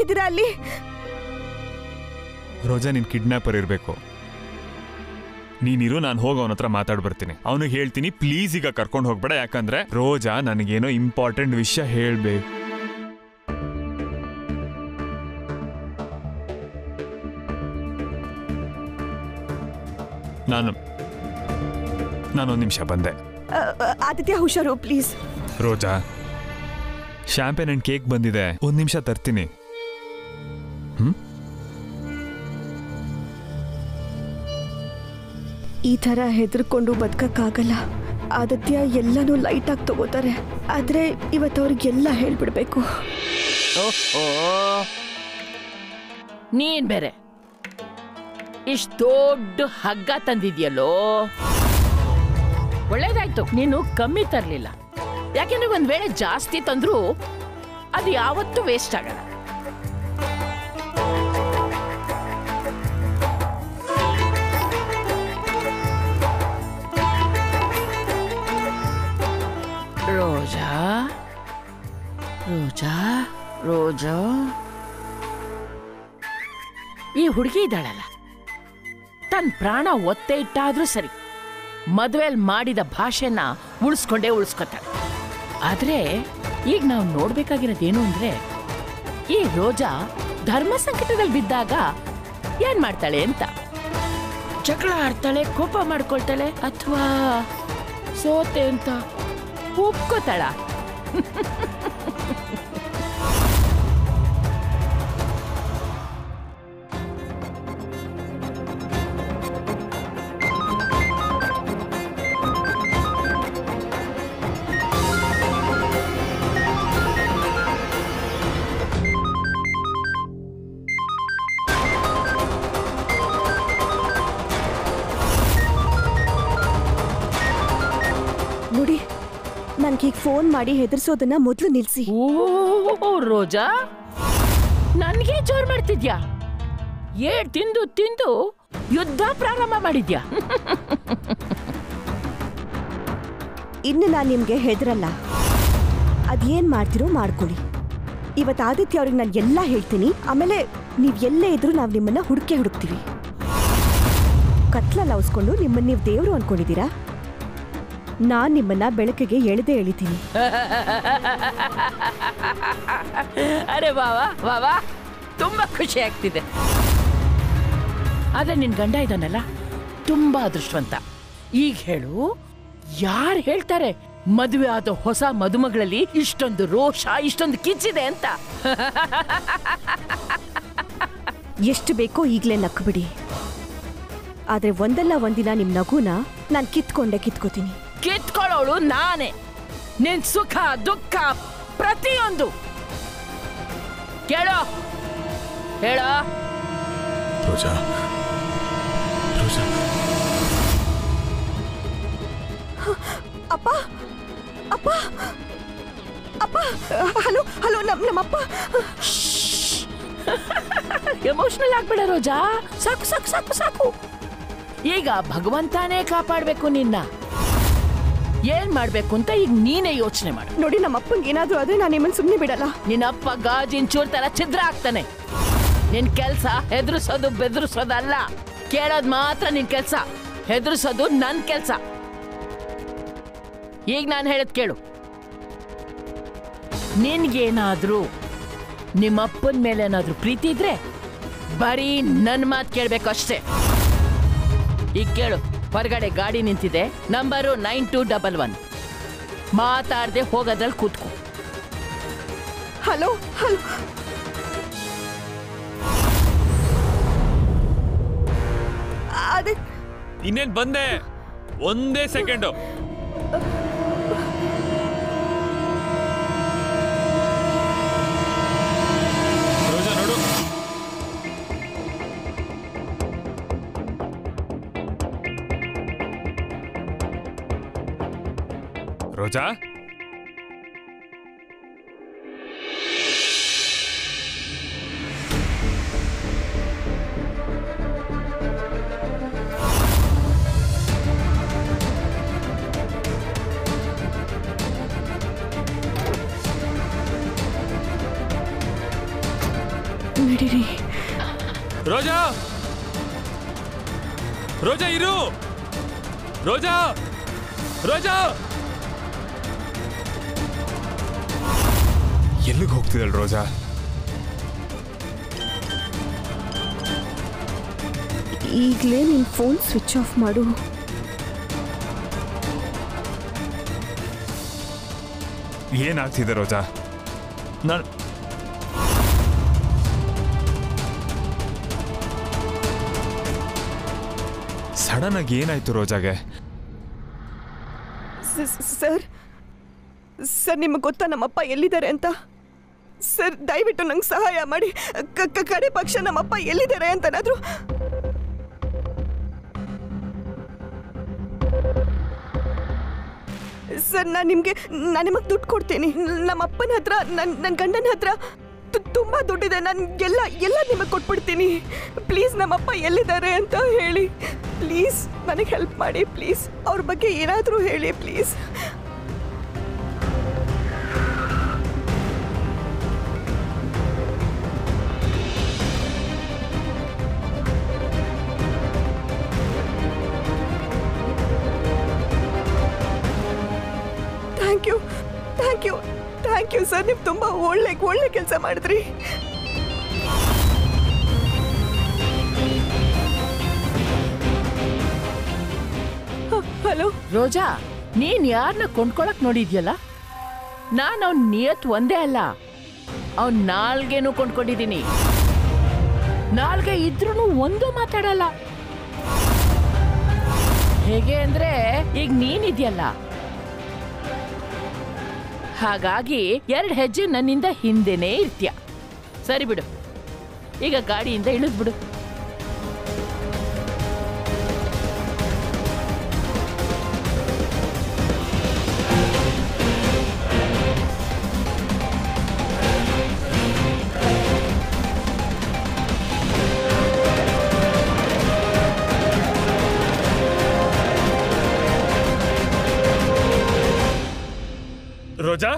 ಯಾರಿದ್ದೀರಾ ಅಲ್ಲಿ ರೋಜಾ ನಿನ್ ಕಿಡ್ನಾಪರ್ ಇರಬೇಕು ನೀನಿರು ನಾನು ಹೋಗಿ ಅವನ ಹತ್ರ ಮಾತಾಡ್ ಬರ್ತೀನಿ ಅವನಿಗೆ ಹೇಳ್ತೀನಿ ಪ್ಲೀಸ್ ಈಗ ಕರ್ಕೊಂಡು ಹೋಗ್ಬೇಡ ಯಾಕಂದ್ರೆ ರೋಜಾ ನನಗೇನೋ ಇಂಪಾರ್ಟೆಂಟ್ ವಿಷಯ ಹೇಳ್ಬೇಕು ನಾನು ನಾನೊಂದು ನಿಮಿಷ ಬಂದೆ ಅ, ಅ, ಆದಿತ್ಯ ಹುಷಾರು please Roja champagne and cake ಬಂದಿದೆ ಒಂದ್ ನಿಮಿಷ ತರ್ತೀನಿ ಈ ಥರ ಹೆದರ್ಕೊಂಡು ಬದುಕಕ್ಕಾಗಲ್ಲ ಆದಿತ್ಯ ಎಲ್ಲನೂ ಲೈಟಾಗಿ ತಗೋತಾರೆ ಆದ್ರೆ ಇವತ್ತು ಅವ್ರಿಗೆಲ್ಲ ಹೇಳ್ಬಿಡ್ಬೇಕು ಓಹೋ ನೀನ್ ಬೇರೆ ಇಷ್ಟು ದೊಡ್ಡ ಹಗ್ಗ ತಂದಿದ್ಯಲ್ಲೋ ಒಳ್ಳೇದಾಯ್ತು ನೀನು ಕಮ್ಮಿ ತರ್ಲಿಲ್ಲ ಯಾಕೆಂದ್ರೆ ಒಂದ್ ವೇಳೆ ಜಾಸ್ತಿ ತಂದ್ರು ಅದು ಯಾವತ್ತೂ ವೇಸ್ಟ್ ಆಗಲ್ಲ ರೋಜಾ ರೋಜಾ ರೋಜಾ ಈ ಹುಡುಗಿ ಇದ್ದಾಳಲ್ಲ ತನ್ನ ಪ್ರಾಣ ಒತ್ತೆ ಇಟ್ಟಾದ್ರೂ ಸರಿ ಮದ್ವೆಲ್ ಮಾಡಿದ ಭಾಷೆನ ಉಳಿಸ್ಕೊಂಡೇ ಉಳಿಸ್ಕೊತಾಳೆ ಆದ್ರೆ ಈಗ ನಾವು ನೋಡ್ಬೇಕಾಗಿರೋದೇನು ಅಂದ್ರೆ ಈ ರೋಜಾ ಧರ್ಮ ಸಂಕಟದಲ್ಲಿ ಬಿದ್ದಾಗ ಏನ್ ಮಾಡ್ತಾಳೆ ಅಂತ ಜಗಳ ಆಡ್ತಾಳೆ ಕೋಪ ಮಾಡ್ಕೊಳ್ತಾಳೆ ಅಥವಾ ಸೋತೆ ಅಂತ ಒಪ್ಕೋತಾಳ ನೋಡಿ ನನ್ಗೀಗ ಫೋನ್ ಮಾಡಿ ಹೆದರ್ಸೋದನ್ನ ಮೊದಲು ನಿಲ್ಸಿ ಓ ರೋಜಾ ನನ್ಗೆ ಜೋರ್ ಮಾಡ್ತಿದ್ಯಾ ಏಟ್ ತಿಂದು ತಿಂದು ಯುದ್ಧ ಪ್ರಾರಂಭ ಮಾಡಿದ್ಯಾ ಇನ್ನು ನಾನು ನಿಮ್ಗೆ ಹೆದರಲ್ಲ ಅದೇನ್ ಮಾಡ್ತಿರೋ ಮಾಡ್ಕೊಳ್ಳಿ ಇವತ್ತು ಆದಿತ್ಯ ಅವ್ರಿಗೆ ನಾನು ಎಲ್ಲ ಹೇಳ್ತೀನಿ ಆಮೇಲೆ ನೀವ್ ಎಲ್ಲೇ ಇದ್ರೂ ನಾವು ನಿಮ್ಮನ್ನ ಹುಡುಕೆ ಹುಡುಕ್ತೀವಿ ಕತ್ಲಲ್ಲಿ ಅವಸ್ಕೊಂಡು ನಿಮ್ಮನ್ನ ನೀವು ದೇವ್ರು ಅನ್ಕೊಂಡಿದ್ದೀರಾ ನಾನ್ ನಿಮ್ಮನ್ನ ಬೆಳಕಿಗೆ ಎಳೆದೇ ಎಳಿತೀನಿ ಅರೆ ಬಾವಾ ಬಾವಾ ತುಂಬಾ ಖುಷಿ ಆಗ್ತಿದೆ ಆದ್ರೆ ನಿನ್ ಗಂಡ ಇದ್ದಾನಲ್ಲ ತುಂಬಾ ಅದೃಷ್ಟವಂತ ಈಗ ಹೇಳು ಯಾರು ಹೇಳ್ತಾರೆ ಮದುವೆ ಆದ ಹೊಸ ಮದುಮಗಳಲ್ಲಿ ಇಷ್ಟೊಂದು ರೋಷ ಇಷ್ಟೊಂದು ಕಿಚ್ಚಿದೆ ಅಂತ ಎಷ್ಟು ಬೇಕೋ ಈಗಲೇ ನಕ್ಬಿಡಿ ಆದ್ರೆ ಒಂದಲ್ಲ ಒಂದಿನ ನಿಮ್ ನಗುನ ನಾನು ಕಿತ್ಕೊಂಡೆ ಕಿತ್ಕೋತೀನಿ ಕಿತ್ಕೊಳ್ಳೋಳು ನಾನೇ ನಿನ್ ಸುಖ ದುಃಖ ಪ್ರತಿಯೊಂದು ಕೇಳೋ ಹೇಳೋ ರೋಜಾ ರೋಜಾ ಅಪ್ಪ ಅಪ್ಪ ಅಪ್ಪ ಹಲೋ ಹಲೋ ನಮ್ ನಮ್ಮಪ್ಪ ಎಮೋಷನಲ್ ಆಗ್ಬೇಡ ರೋಜಾ ಸಾಕು ಸಾಕು ಸಾಕು ಸಾಕು ಈಗ ಭಗವಂತನೇ ಕಾಪಾಡ್ಬೇಕು ನಿನ್ನ ಏನ್ ಮಾಡ್ಬೇಕು ಅಂತ ಈಗ ನೀನೇ ಯೋಚನೆ ಮಾಡು ನೋಡಿ ನಮ್ಮ ಅಪ್ಪಂಗೆ ಏನಾದ್ರೂ ಆದ್ರೆ ನಾನು ನಿಮ್ಮನ್ನ ಸುಮ್ಮನೆ ಬಿಡಲ್ಲ ನಿನ್ನಪ್ಪ ಗಾಜಿನ ಚೂರ್ ತರ ಛಿದ್ರ ಆಗ್ತಾನೆ ನಿನ್ ಕೆಲ್ಸ ಹೆದರ್ಸೋದು ಬೆದರ್ಸೋದಲ್ಲ ಕೇಳೋದ್ ಮಾತ್ರ ನಿನ್ ಕೆಲ್ಸ ಹೆದರ್ಸೋದು ನನ್ ಕೆಲ್ಸ ಈಗ ನಾನು ಹೇಳದ್ ಕೇಳು ನಿನ್ಗೇನಾದ್ರೂ ನಿಮ್ಮಪ್ಪನ ಮೇಲೆ ಏನಾದ್ರೂ ಪ್ರೀತಿ ಇದ್ರೆ ಬರೀ ನನ್ ಮಾತು ಕೇಳ್ಬೇಕು ಅಷ್ಟೇ ಈಗ ಕೇಳು ಹೊರಗಡೆ ಗಾಡಿ ನಿಂತಿದೆ number nine two double one ಮಾತಾಡದೆ ಹೋಗೋದ್ರಲ್ಲಿ ಕೂತ್ಕೋ ಹಲೋ ಹಲೋ ಅದೇ ಇನ್ನೇನ್ ಬಂದೆ ಒಂದೇ ಸೆಕೆಂಡು ರೋಜಾ ನೋಡು ರೋಜಾ ರೋಜಾ ರೋಜಾ ಇರು ರೋಜಾ ರೋಜಾ ಎಲ್ಲಿಗೆ ಹೋಗ್ತಿದ್ದಳು ರೋಜಾ ಈಗಲೇ ನಿನ್ನ ಫೋನ್ ಸ್ವಿಚ್ ಆಫ್ ಮಾಡು ಏನಾಗ್ತಿದೆ ರೋಜಾ ನಾನು ಸಡನ್ ಆಗಿ ಏನಾಯ್ತು ರೋಜಾಗೆ ಸ- ಸ- ಸರ್ ಸರ್ ನಿಮಗೆ ಗೊತ್ತಾ ನಮ್ಮಪ್ಪ ಎಲ್ಲಿದ್ದಾರೆ ಅಂತ ಸರ್ ದಯವಿಟ್ಟು ನಂಗೆ ಸಹಾಯ ಮಾಡಿ ಕ- ಕ- ಕಡೆ ಪಕ್ಷ ನಮ್ಮಪ್ಪ ಎಲ್ಲಿದ್ದಾರೆ ಅಂತನಾದ್ರು ಸರ್ ನಾನು ನಿಮಗೆ ನಾನು ನಿಮಗೆ ದುಡ್ಡು ಕೊಡ್ತೀನಿ ನಮ್ಮ ಅಪ್ಪನ ಹತ್ರ ನನ್ನ ನನ್ನ ಗಂಡನ ಹತ್ರ ತು- ತುಂಬಾ ದುಡ್ಡಿದೆ ನಾನು ಎಲ್ಲ ಎಲ್ಲ ನಿಮಗೆ ಕೊಟ್ಬಿಡ್ತೀನಿ ಪ್ಲೀಸ್ ನಮ್ಮಪ್ಪ ಎಲ್ಲಿದ್ದಾರೆ ಅಂತ ಹೇಳಿ ಪ್ಲೀಸ್ ನನಗೆ ಹೆಲ್ಪ್ ಮಾಡಿ ಪ್ಲೀಸ್ ಅವ್ರ ಬಗ್ಗೆ ಏನಾದರೂ ಹೇಳಿ please thank you thank you thank you sir ನೀವು ತುಂಬ ಒಳ್ಳೆ ಒಳ್ಳೆ ಕೆಲಸ ಮಾಡಿದ್ರಿ ಹಲೋ ರೋಜಾ ನೀನ್ ಯಾರನ್ನ ಕೊಂಡ್ಕೊಳಕ್ ನೋಡಿದ್ಯಲ್ಲ ನಾನು ಅವ್ನ ನಿಯತ್ ಒಂದೇ ಅಲ್ಲ ಅವ್ನ ನಾಲ್ಗೆನೂ ಕೊಂಡ್ಕೊಂಡಿದ್ದೀನಿ ನಾಲ್ಗೆ ಇದ್ರೂ ಒಂದು ಮಾತಾಡಲ್ಲ ಹೇಗೆ ಅಂದ್ರೆ ಈಗ ನೀನಿದ್ಯಲ್ಲ ಹಾಗಾಗಿ ಎರಡು ಹೆಜ್ಜೆ ನನ್ನಿಂದ ಹಿಂದೆನೇ ಇರ್ತೀಯ ಸರಿ ಬಿಡು ಈಗ ಗಾಡಿಯಿಂದ ಇಳಿದ್ಬಿಡು Roja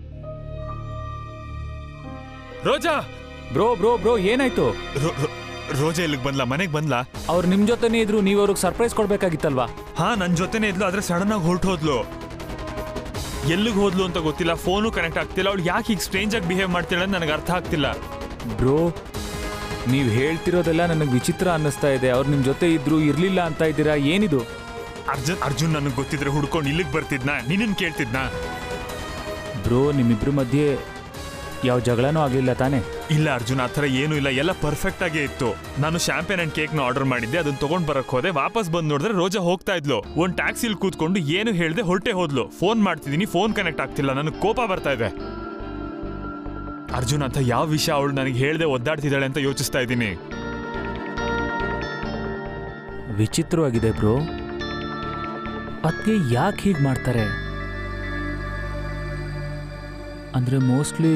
Roja bro bro bro ಏನಾಯ್ತು ರೋ- ರೋ- ರೋಜಾ ಇಲ್ಲಿಗೆ ಬಂದ್ಲಾ ಮನೆಗೆ ಬಂದ್ಲಾ ಅವ್ರು ನಿಮ್ ಜೊತೆನೇ ಇದ್ರು ನೀವು ಅವ್ರಿಗೆ ಸರ್ಪ್ರೈಸ್ ಕೊಡ್ಬೇಕಾಗಿತ್ತಲ್ವಾ ಹಾ ನನ್ನ ಜೊತೆನೇ ಇದ್ಲು ಆದ್ರೆ ಸಡನ್ ಆಗಿ ಹೊರಟು ಹೋದ್ಲು ಎಲ್ಲಿಗೆ ಹೋದ್ಲು ಅಂತ ಗೊತ್ತಿಲ್ಲ ಫೋನು ಕನೆಕ್ಟ್ ಆಗ್ತಿಲ್ಲ ಅವಳು ಯಾಕೆ ಈಗ ಸ್ಟ್ರೇಂಜ್ ಆಗಿ ಬಿಹೇವ್ ಮಾಡ್ತಿಲ್ಲ ಅಂತ ನನಗೆ ಅರ್ಥ ಆಗ್ತಿಲ್ಲ ಬ್ರೋ ನೀವು ಹೇಳ್ತಿರೋದೆಲ್ಲ ನನಗೆ ವಿಚಿತ್ರ ಅನ್ನಿಸ್ತಾ ಇದೆ ಅವ್ರು ನಿಮ್ಮ ಜೊತೆ ಇದ್ರು ಇರ್ಲಿಲ್ಲ ಅಂತ ಇದ್ದೀರಾ ಏನಿದು ಅರ್ಜುನ್ ಅರ್ಜುನ್ ನನಗೆ ಗೊತ್ತಿದ್ರೆ ಹುಡ್ಕೊಂಡು ಇಲ್ಲಿಗೆ ಬರ್ತಿದ್ನಾ ನಿನ್ನನ್ ಕೇಳ್ತಿದ್ನಾ ಬ್ರೋ ನಿಮ್ಮಿಬ್ರ ಮಧ್ಯೆ ಯಾವ ಜಗಳನೂ ಆಗಲಿಲ್ಲ ತಾನೇ ಇಲ್ಲ ಅರ್ಜುನ್ ಆ ಥರ ಏನೂ ಇಲ್ಲ ಎಲ್ಲ ಪರ್ಫೆಕ್ಟ್ ಆಗೇ ಇತ್ತು ನಾನು ಶಾಂಪೇನ್ ಅಂಡ್ ಕೇಕ್ನ ಆರ್ಡರ್ ಮಾಡಿದ್ದೆ ಅದನ್ನ ತಗೊಂಡ್ ಬರಕ್ ಹೋದೆ ವಾಪಸ್ ಬಂದ್ ನೋಡಿದ್ರೆ ರೋಜಾ ಹೋಗ್ತಾ ಇದ್ಲು ಒಂದ್ ಟ್ಯಾಕ್ಸಿಲ್ ಕೂತ್ಕೊಂಡು ಏನು ಹೇಳ್ದೆ ಹೊರಟೆ ಹೋದ್ಲು ಫೋನ್ ಮಾಡ್ತಿದ್ದೀನಿ ಫೋನ್ ಕನೆಕ್ಟ್ ಆಗ್ತಿಲ್ಲ ನನಗೆ ಕೋಪ ಬರ್ತಾ ಇದೆ ಅರ್ಜುನ್ ಅಂತ ಯಾವ ವಿಷಯ ಅವಳು ನನಗೆ ಹೇಳ್ದೆ ಒದ್ದಾಡ್ತಿದ್ದಾಳೆ ಅಂತ ಯೋಚಿಸ್ತಾ ಇದ್ದೀನಿ ವಿಚಿತ್ರವಾಗಿದೆ ಬ್ರೋ ಅದಕ್ಕೆ ಯಾಕೆ ಹೀಗೆ ಮಾಡ್ತಾರೆ ಅಂದರೆ ಮೋಸ್ಟ್ಲಿ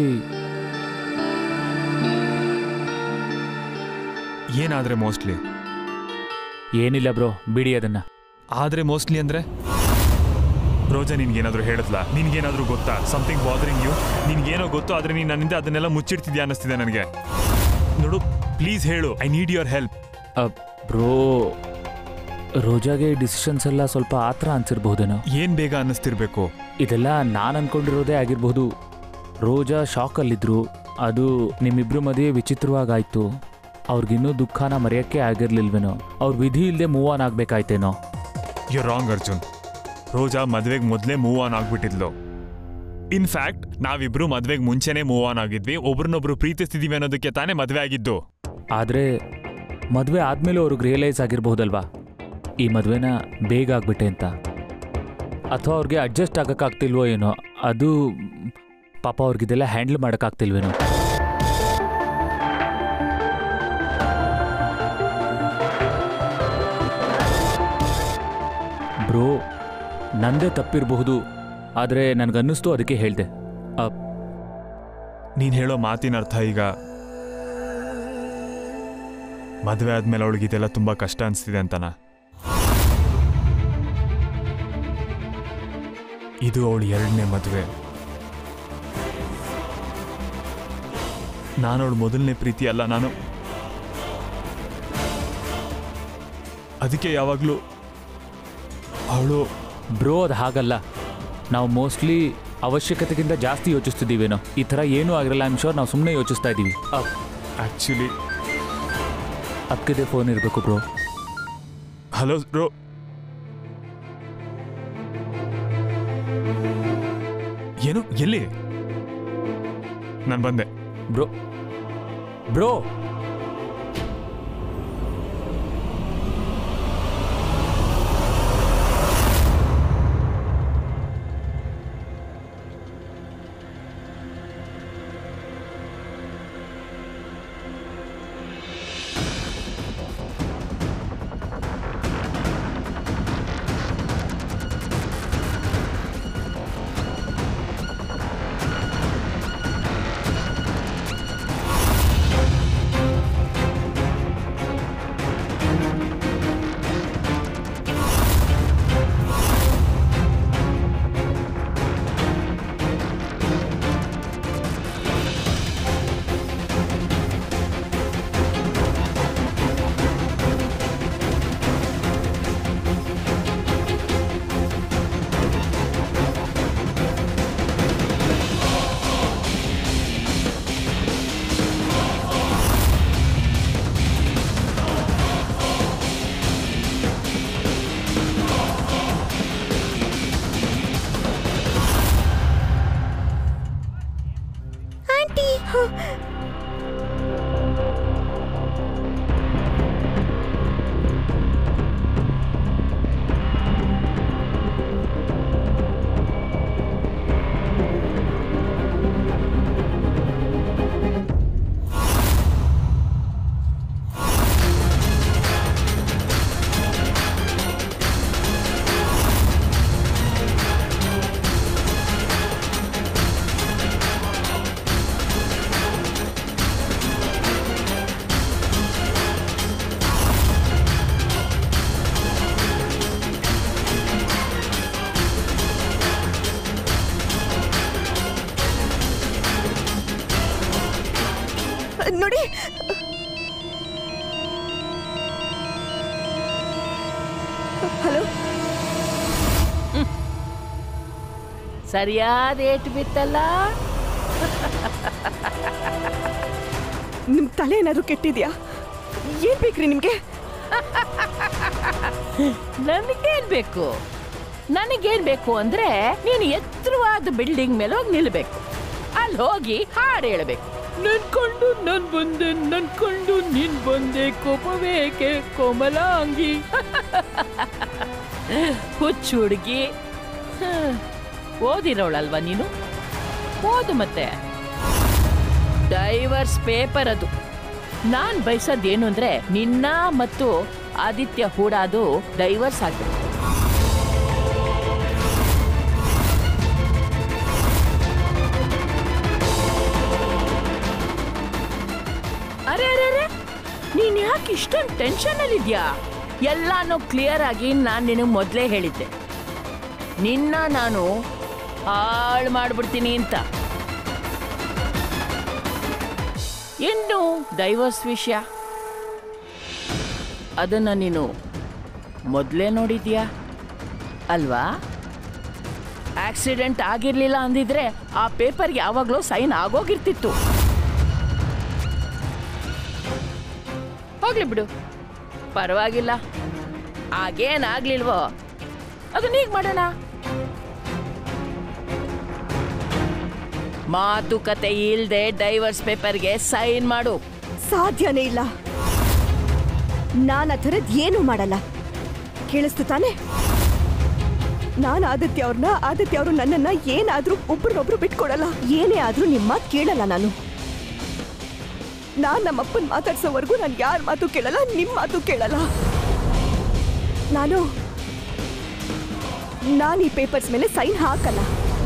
ಏನಾದ್ರೆ ಮೋಸ್ಟ್ಲಿ ಏನಿಲ್ಲ ಬ್ರೋ ಬಿಡಿ ಅದನ್ನ ಆದ್ರೆ ಮೋಸ್ಟ್ಲಿ ಅಂದ್ರೆ ರೋಜಾ ನಿನ್ಗೇನಾದ್ರೂ ಹೇಳಿದ್ಲಾ ನಿನ್ಗೇನಾದ್ರೂ ಗೊತ್ತಾ ಸಮಥಿಂಗ್ ಬಾದರಿಂಗ್ ಯು ನಿನ್ಗೇನೋ ಗೊತ್ತು ಆದ್ರೆ ನೀನ್ ನನ್ನಿಂದ ಅದನ್ನೆಲ್ಲ ಮುಚ್ಚಿಡ್ತಿದ್ಯಾ ಅನ್ನಿಸ್ತಿದೆ ನನಗೆ ನೋಡು ಪ್ಲೀಸ್ ಹೇಳು I need your help bro ರೋಜಾಗೆ ಡಿಸಿಷನ್ಸ್ ಎಲ್ಲ ಸ್ವಲ್ಪ ಆ ಥರ ಅನ್ಸಿರ್ಬಹುದೇನೋ ಏನ್ ಬೇಗ ಅನ್ನಿಸ್ತಿರ್ಬೇಕು ಇದೆಲ್ಲ ನಾನು ಅನ್ಕೊಂಡಿರೋದೇ ಆಗಿರ್ಬೋದು ರೋಜಾ ಶಾಕಲ್ಲಿದ್ರು ಅದು ನಿಮ್ಮಿಬ್ರು ಮದುವೆ ವಿಚಿತ್ರವಾಗಾಯ್ತು ಅವ್ರಿಗಿನ್ನೂ ದುಃಖನ ಮರೆಯೋಕ್ಕೆ ಆಗಿರ್ಲಿಲ್ವೇನೋ ಅವ್ರ ವಿಧಿ ಇಲ್ಲದೆ ಮೂವ್ ಆನ್ ಆಗ್ಬೇಕಾಯ್ತೇನೋ ಯು ರಾಂಗ್ ಅರ್ಜುನ್ ರೋಜಾ ಮದ್ವೆಗೆ ಮೊದಲೇ ಮೂವ್ ಆನ್ ಆಗ್ಬಿಟ್ಟಿದ್ಲು ಇನ್ಫ್ಯಾಕ್ಟ್ ನಾವಿಬ್ರು ಮದ್ವೆಗೆ ಮುಂಚೆನೆ ಮೂವ್ ಆನ್ ಆಗಿದ್ವಿ ಒಬ್ರನ್ನೊಬ್ರು ಪ್ರೀತಿಸ್ತಿದೀವಿ ಅನ್ನೋದಕ್ಕೆ ತಾನೇ ಮದ್ವೆ ಆಗಿದ್ದು ಆದರೆ ಮದುವೆ ಆದಮೇಲೆ ಅವ್ರಿಗೆ ರಿಯಲೈಸ್ ಆಗಿರ್ಬಹುದಲ್ವಾ ಈ ಮದುವೆನ ಬೇಗ ಆಗ್ಬಿಟ್ಟೆ ಅಂತ ಅಥವಾ ಅವ್ರಿಗೆ ಅಡ್ಜಸ್ಟ್ ಆಗಕ್ಕಾಗ್ತಿಲ್ವೋ ಏನೋ ಅದು ಪಾಪ ಅವ್ರಿಗಿದೆಲ್ಲ ಹ್ಯಾಂಡಲ್ ಮಾಡೋಕ್ಕಾಗ್ತಿಲ್ವೇನೋ ಬ್ರೋ ನಂದೇ ತಪ್ಪಿರಬಹುದು ಆದರೆ ನನಗನ್ನಿಸ್ತು ಅದಕ್ಕೆ ಹೇಳಿದೆ ನೀನ್ ಹೇಳೋ ಮಾತಿನ ಅರ್ಥ ಈಗ ಮದ್ವೆ ಆದ್ಮೇಲೆ ಅವಳಿಗೆ ಇದೆಲ್ಲ ತುಂಬಾ ಕಷ್ಟ ಅನ್ಸ್ತಿದೆ ಅಂತನಾ ಇದು ಅವಳು ಎರಡನೇ ಮದುವೆ ನಾನು ಅವಳು ಮೊದಲನೇ ಪ್ರೀತಿ ಅಲ್ಲ ನಾನು ಅದಕ್ಕೆ ಯಾವಾಗಲೂ ಅವಳು ಬ್ರೋ ಅದು ಹಾಗಲ್ಲ ನಾವು ಮೋಸ್ಟ್ಲಿ ಅವಶ್ಯಕತೆಗಿಂತ ಜಾಸ್ತಿ ಯೋಚಿಸ್ತಿದ್ದೀವೇನೋ ಈ ಥರ ಏನೂ ಆಗಿರಲ್ಲ ಐಮ್ ಶೋರ್ ನಾವು ಸುಮ್ಮನೆ ಯೋಚಿಸ್ತಾ ಇದ್ದೀವಿ ಆ್ಯಕ್ಚುಲಿ ಅದಕ್ಕೆ ಫೋನ್ ಇರಬೇಕು ಬ್ರೋ ಹಲೋ ಬ್ರೋ ಏನು ಎಲ್ಲಿ ನಾನು ಬಂದೆ ಬ್ರೋ ಬ್ರೋ ಆಂಟಿ ನೋಡಿ ಹಲೋ ಸರಿಯಾದ ಏಟು ಬಿತ್ತಲ್ಲ ನಿಮ್ ತಲೆ ಏನಾದ್ರು ಕೆಟ್ಟಿದ್ಯಾ ಏನ್ ಬೇಕ್ರಿ ನಿಮ್ಗೆ ನನಗೇನ್ ಬೇಕು ನನಗೇನ್ ಬೇಕು ಅಂದ್ರೆ ನೀನು ಎತ್ತರವಾದ ಬಿಲ್ಡಿಂಗ್ ಮೇಲೆ ಹೋಗಿ ನಿಲ್ಬೇಕು ಅಲ್ಲಿ ಹೋಗಿ ಹಾಡು ಹೇಳ್ಬೇಕು ನನ್ಕೊಂಡು ನನ್ ಬಂದೆ ನನ್ಕೊಂಡು ನೀನ್ ಬಂದೆ ಕೋಪವೇಕೆ ಕೋಮಲಾಂಗಿ ಹುಚ್ಚು ಹುಡುಗಿ ಓದಿರೋಳಲ್ವಾ ನೀನು ಓದು ಮತ್ತೆ ಡೈವರ್ಸ್ ಪೇಪರ್ ಅದು ನಾನ್ ಬಯಸೋದೇನು ಅಂದ್ರೆ ನಿನ್ನ ಮತ್ತು ಆದಿತ್ಯ ಹೂಡಾದು ಡೈವರ್ಸ್ ಆಗ್ಬೇಕು ಅರೆ ಅರೆ ಅರೆ ನೀನ್ ಯಾಕೆ ಇಷ್ಟೊಂದು ಟೆನ್ಷನ್ ಅಲ್ಲಿದ್ಯಾ ಎಲ್ಲಾನು ಕ್ಲಿಯರ್ ಆಗಿ ನಾನು ನಿನಗೆ ಮೊದಲೇ ಹೇಳಿದ್ದೆ ನಿನ್ನ ನಾನು ಹಾಳು ಮಾಡ್ಬಿಡ್ತೀನಿ ಅಂತ ಇನ್ನು ಡೈವರ್ಸ್ ವಿಷಯ ಅದನ್ನ ನೀನು ಮೊದಲೇ ನೋಡಿದ್ಯಾ ಅಲ್ವಾ ಆಕ್ಸಿಡೆಂಟ್ ಆಗಿರ್ಲಿಲ್ಲ ಅಂದಿದ್ರೆ ಆ ಪೇಪರ್ಗೆ ಯಾವಾಗಲೂ ಸೈನ್ ಆಗೋಗಿರ್ತಿತ್ತು ಹೋಗ್ಲಿ ಬಿಡು ಪರವಾಗಿಲ್ಲ ಆಗೇನಾಗ್ಲಿಲ್ವೋ ಅದನ್ನ ಈಗ ಮಾಡೋಣ ಮಾತುಕತೆ ಇಲ್ದೆ ಡೈವರ್ಸ್ ಪೇಪರ್ಗೆ ಸೈನ್ ಮಾಡು ಸಾಧ್ಯನೇ ಇಲ್ಲ ನಾನು ಆ ಥರದ್ ಏನೂ ಮಾಡಲ್ಲ ಕೇಳಿಸ್ತು ತಾನೆ ನಾನು ಆದಿತ್ಯ ಅವ್ರನ್ನ ಆದಿತ್ಯ ಅವರು ನನ್ನನ್ನ ಏನಾದ್ರೂ ಒಬ್ರನ್ನೊಬ್ರು ಬಿಟ್ಕೊಡಲ್ಲ ಏನೇ ಆದ್ರೂ ನಿಮ್ಮ ಮಾತು ಕೇಳಲ್ಲ ನಾನು ನಾನ್ ನಮ್ಮಪ್ಪನ್ ಮಾತಾಡ್ಸೋವರೆಗೂ ನಾನು ಯಾರ ಮಾತು ಕೇಳಲ್ಲ ನಿಮ್ಮ ಮಾತು ಕೇಳಲ್ಲ ನಾನು ನಾನು ಈ ಪೇಪರ್ಸ್ ಮೇಲೆ ಸೈನ್ ಹಾಕಲ್ಲ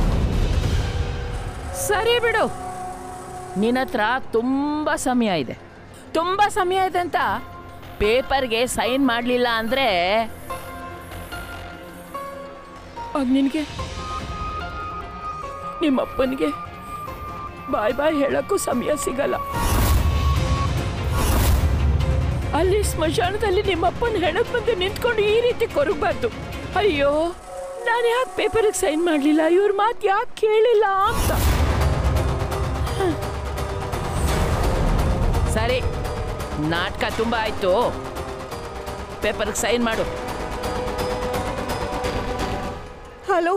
ಸರಿ ಬಿಡು ನಿನ್ನ ಹತ್ರ ತುಂಬ ಸಮಯ ಇದೆ ತುಂಬ ಸಮಯ ಇದೆ ಅಂತ ಪೇಪರ್ಗೆ ಸೈನ್ ಮಾಡಲಿಲ್ಲ ಅಂದರೆ ಆಗ ನಿನಗೆ ನಿಮ್ಮಪ್ಪನಿಗೆ ಬಾಯ್ ಬಾಯ್ ಹೇಳೋಕ್ಕೂ ಸಮಯ ಸಿಗಲ್ಲ ಅಲ್ಲಿ ಸ್ಮಶಾನದಲ್ಲಿ ನಿಮ್ಮಪ್ಪನ ಹೆಣದ ಮುಂದೆ ನಿಂತ್ಕೊಂಡು ಈ ರೀತಿ ಕೊರಗಬಾರ್ದು ಅಯ್ಯೋ ನಾನು ಯಾಕೆ ಪೇಪರಿಗೆ ಸೈನ್ ಮಾಡಲಿಲ್ಲ ಇವ್ರ ಮಾತು ಯಾಕೆ ಕೇಳಿಲ್ಲ ಅಂತ ಹ. ಸರಿ ನಾಟಕ ತುಂಬ ಆಯ್ತು ಪೇಪರ್ಗೆ ಸೈನ್ ಮಾಡು ಹಲೋ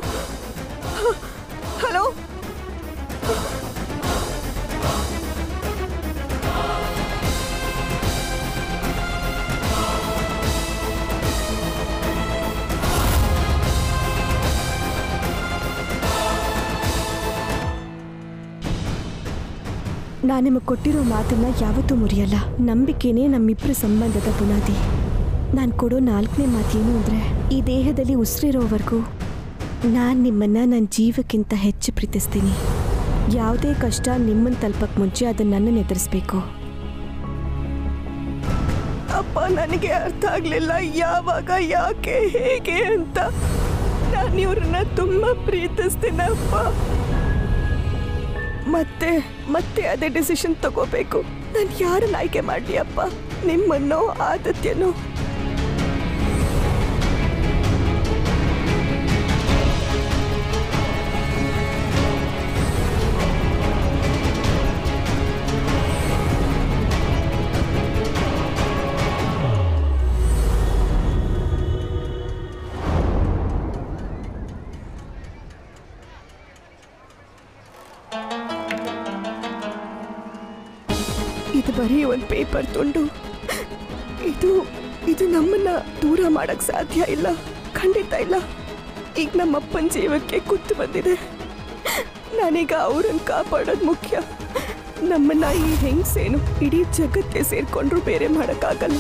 ಹಲೋ ನಾನು ನಿಮಗೆ ಕೊಟ್ಟಿರೋ ಮಾತನ್ನ ಯಾವತ್ತೂ ಮುರಿಯಲ್ಲ ನಂಬಿಕೆನೇ ನಮ್ಮಿಬ್ಬರ ಸಂಬಂಧದ ಬುನಾದಿ ನಾನು ಕೊಡೋ ನಾಲ್ಕನೇ ಮಾತೇನು ಅಂದರೆ ಈ ದೇಹದಲ್ಲಿ ಉಸಿರಿರೋವರೆಗೂ ನಾನು ನಿಮ್ಮನ್ನ ನನ್ನ ಜೀವಕ್ಕಿಂತ ಹೆಚ್ಚು ಪ್ರೀತಿಸ್ತೀನಿ ಯಾವುದೇ ಕಷ್ಟ ನಿಮ್ಮನ್ನು ತಲುಪಕ್ಕೆ ಮುಂಚೆ ಅದನ್ನು ನನ್ನನ್ನು ಎದುರಿಸ್ಬೇಕು ಅಪ್ಪ ನನಗೆ ಅರ್ಥ ಆಗಲಿಲ್ಲ ಯಾವಾಗ ಯಾಕೆ ಹೇಗೆ ಅಂತ ನಾನು ಇವ್ರನ್ನ ತುಂಬ ಪ್ರೀತಿಸ್ತೀನಪ್ಪ ಮತ್ತೆ ಮತ್ತೆ ಅದೇ ಡಿಸಿಷನ್ ತಗೋಬೇಕು ನಾನು ಯಾರನ್ನ ಆಯ್ಕೆ ಮಾಡಲಿ ಅಪ್ಪ ನಿಮ್ಮನ್ನೋ ಆದತ್ಯನೋ ಇದು ಬರೀ ಒಂದು ಪೇಪರ್ ತುಂಡು ಇದು ಇದು ನಮ್ಮನ್ನ ದೂರ ಮಾಡಕ್ ಸಾಧ್ಯ ಇಲ್ಲ ಖಂಡಿತ ಇಲ್ಲ ಈಗ ನಮ್ಮಪ್ಪನ ಜೀವಕ್ಕೆ ಕುತ್ತು ಬಂದಿದೆ ನಾನೀಗ ಅವ್ರನ್ನ ಕಾಪಾಡೋದು ಮುಖ್ಯ ನಮ್ಮನ್ನ ಈ ಹೆಂಗ್ಸೇನು ಇಡೀ ಜಗತ್ತೇ ಸೇರ್ಕೊಂಡ್ರು ಬೇರೆ ಮಾಡೋಕ್ಕಾಗಲ್ಲ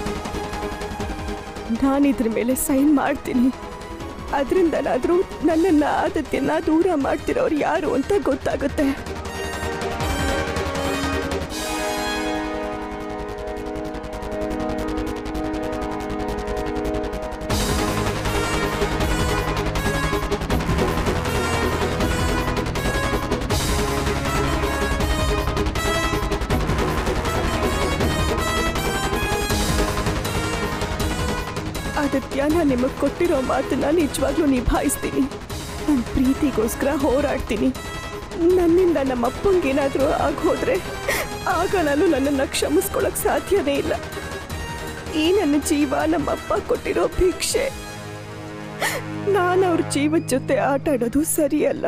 ನಾನು ಇದ್ರ ಮೇಲೆ ಸೈನ್ ಮಾಡ್ತೀನಿ ಅದರಿಂದನಾದ್ರೂ ನನ್ನನ್ನ ಆದತ್ಯನ್ನ ದೂರ ಮಾಡ್ತಿರೋರು ಯಾರು ಅಂತ ಗೊತ್ತಾಗುತ್ತೆ ಆದಿತ್ಯ ನಾನು ನಿಮಗೆ ಕೊಟ್ಟಿರೋ ಮಾತನ್ನ ನಿಜವಾಗ್ಲೂ ನಿಭಾಯಿಸ್ತೀನಿ ನನ್ನ ಪ್ರೀತಿಗೋಸ್ಕರ ಹೋರಾಡ್ತೀನಿ ನನ್ನಿಂದ ನಮ್ಮ ಅಪ್ಪಂಗೇನಾದರೂ ಆಗೋದ್ರೆ ಆಗ ನಾನು ನನ್ನನ್ನು ಕ್ಷಮಿಸ್ಕೊಳಕ್ ಸಾಧ್ಯನೇ ಇಲ್ಲ ಈ ನನ್ನ ಜೀವ ನಮ್ಮಪ್ಪ ಕೊಟ್ಟಿರೋ ಭಿಕ್ಷೆ ನಾನು ಅವ್ರ ಜೀವದ ಜೊತೆ ಆಟ ಆಡೋದು ಸರಿಯಲ್ಲ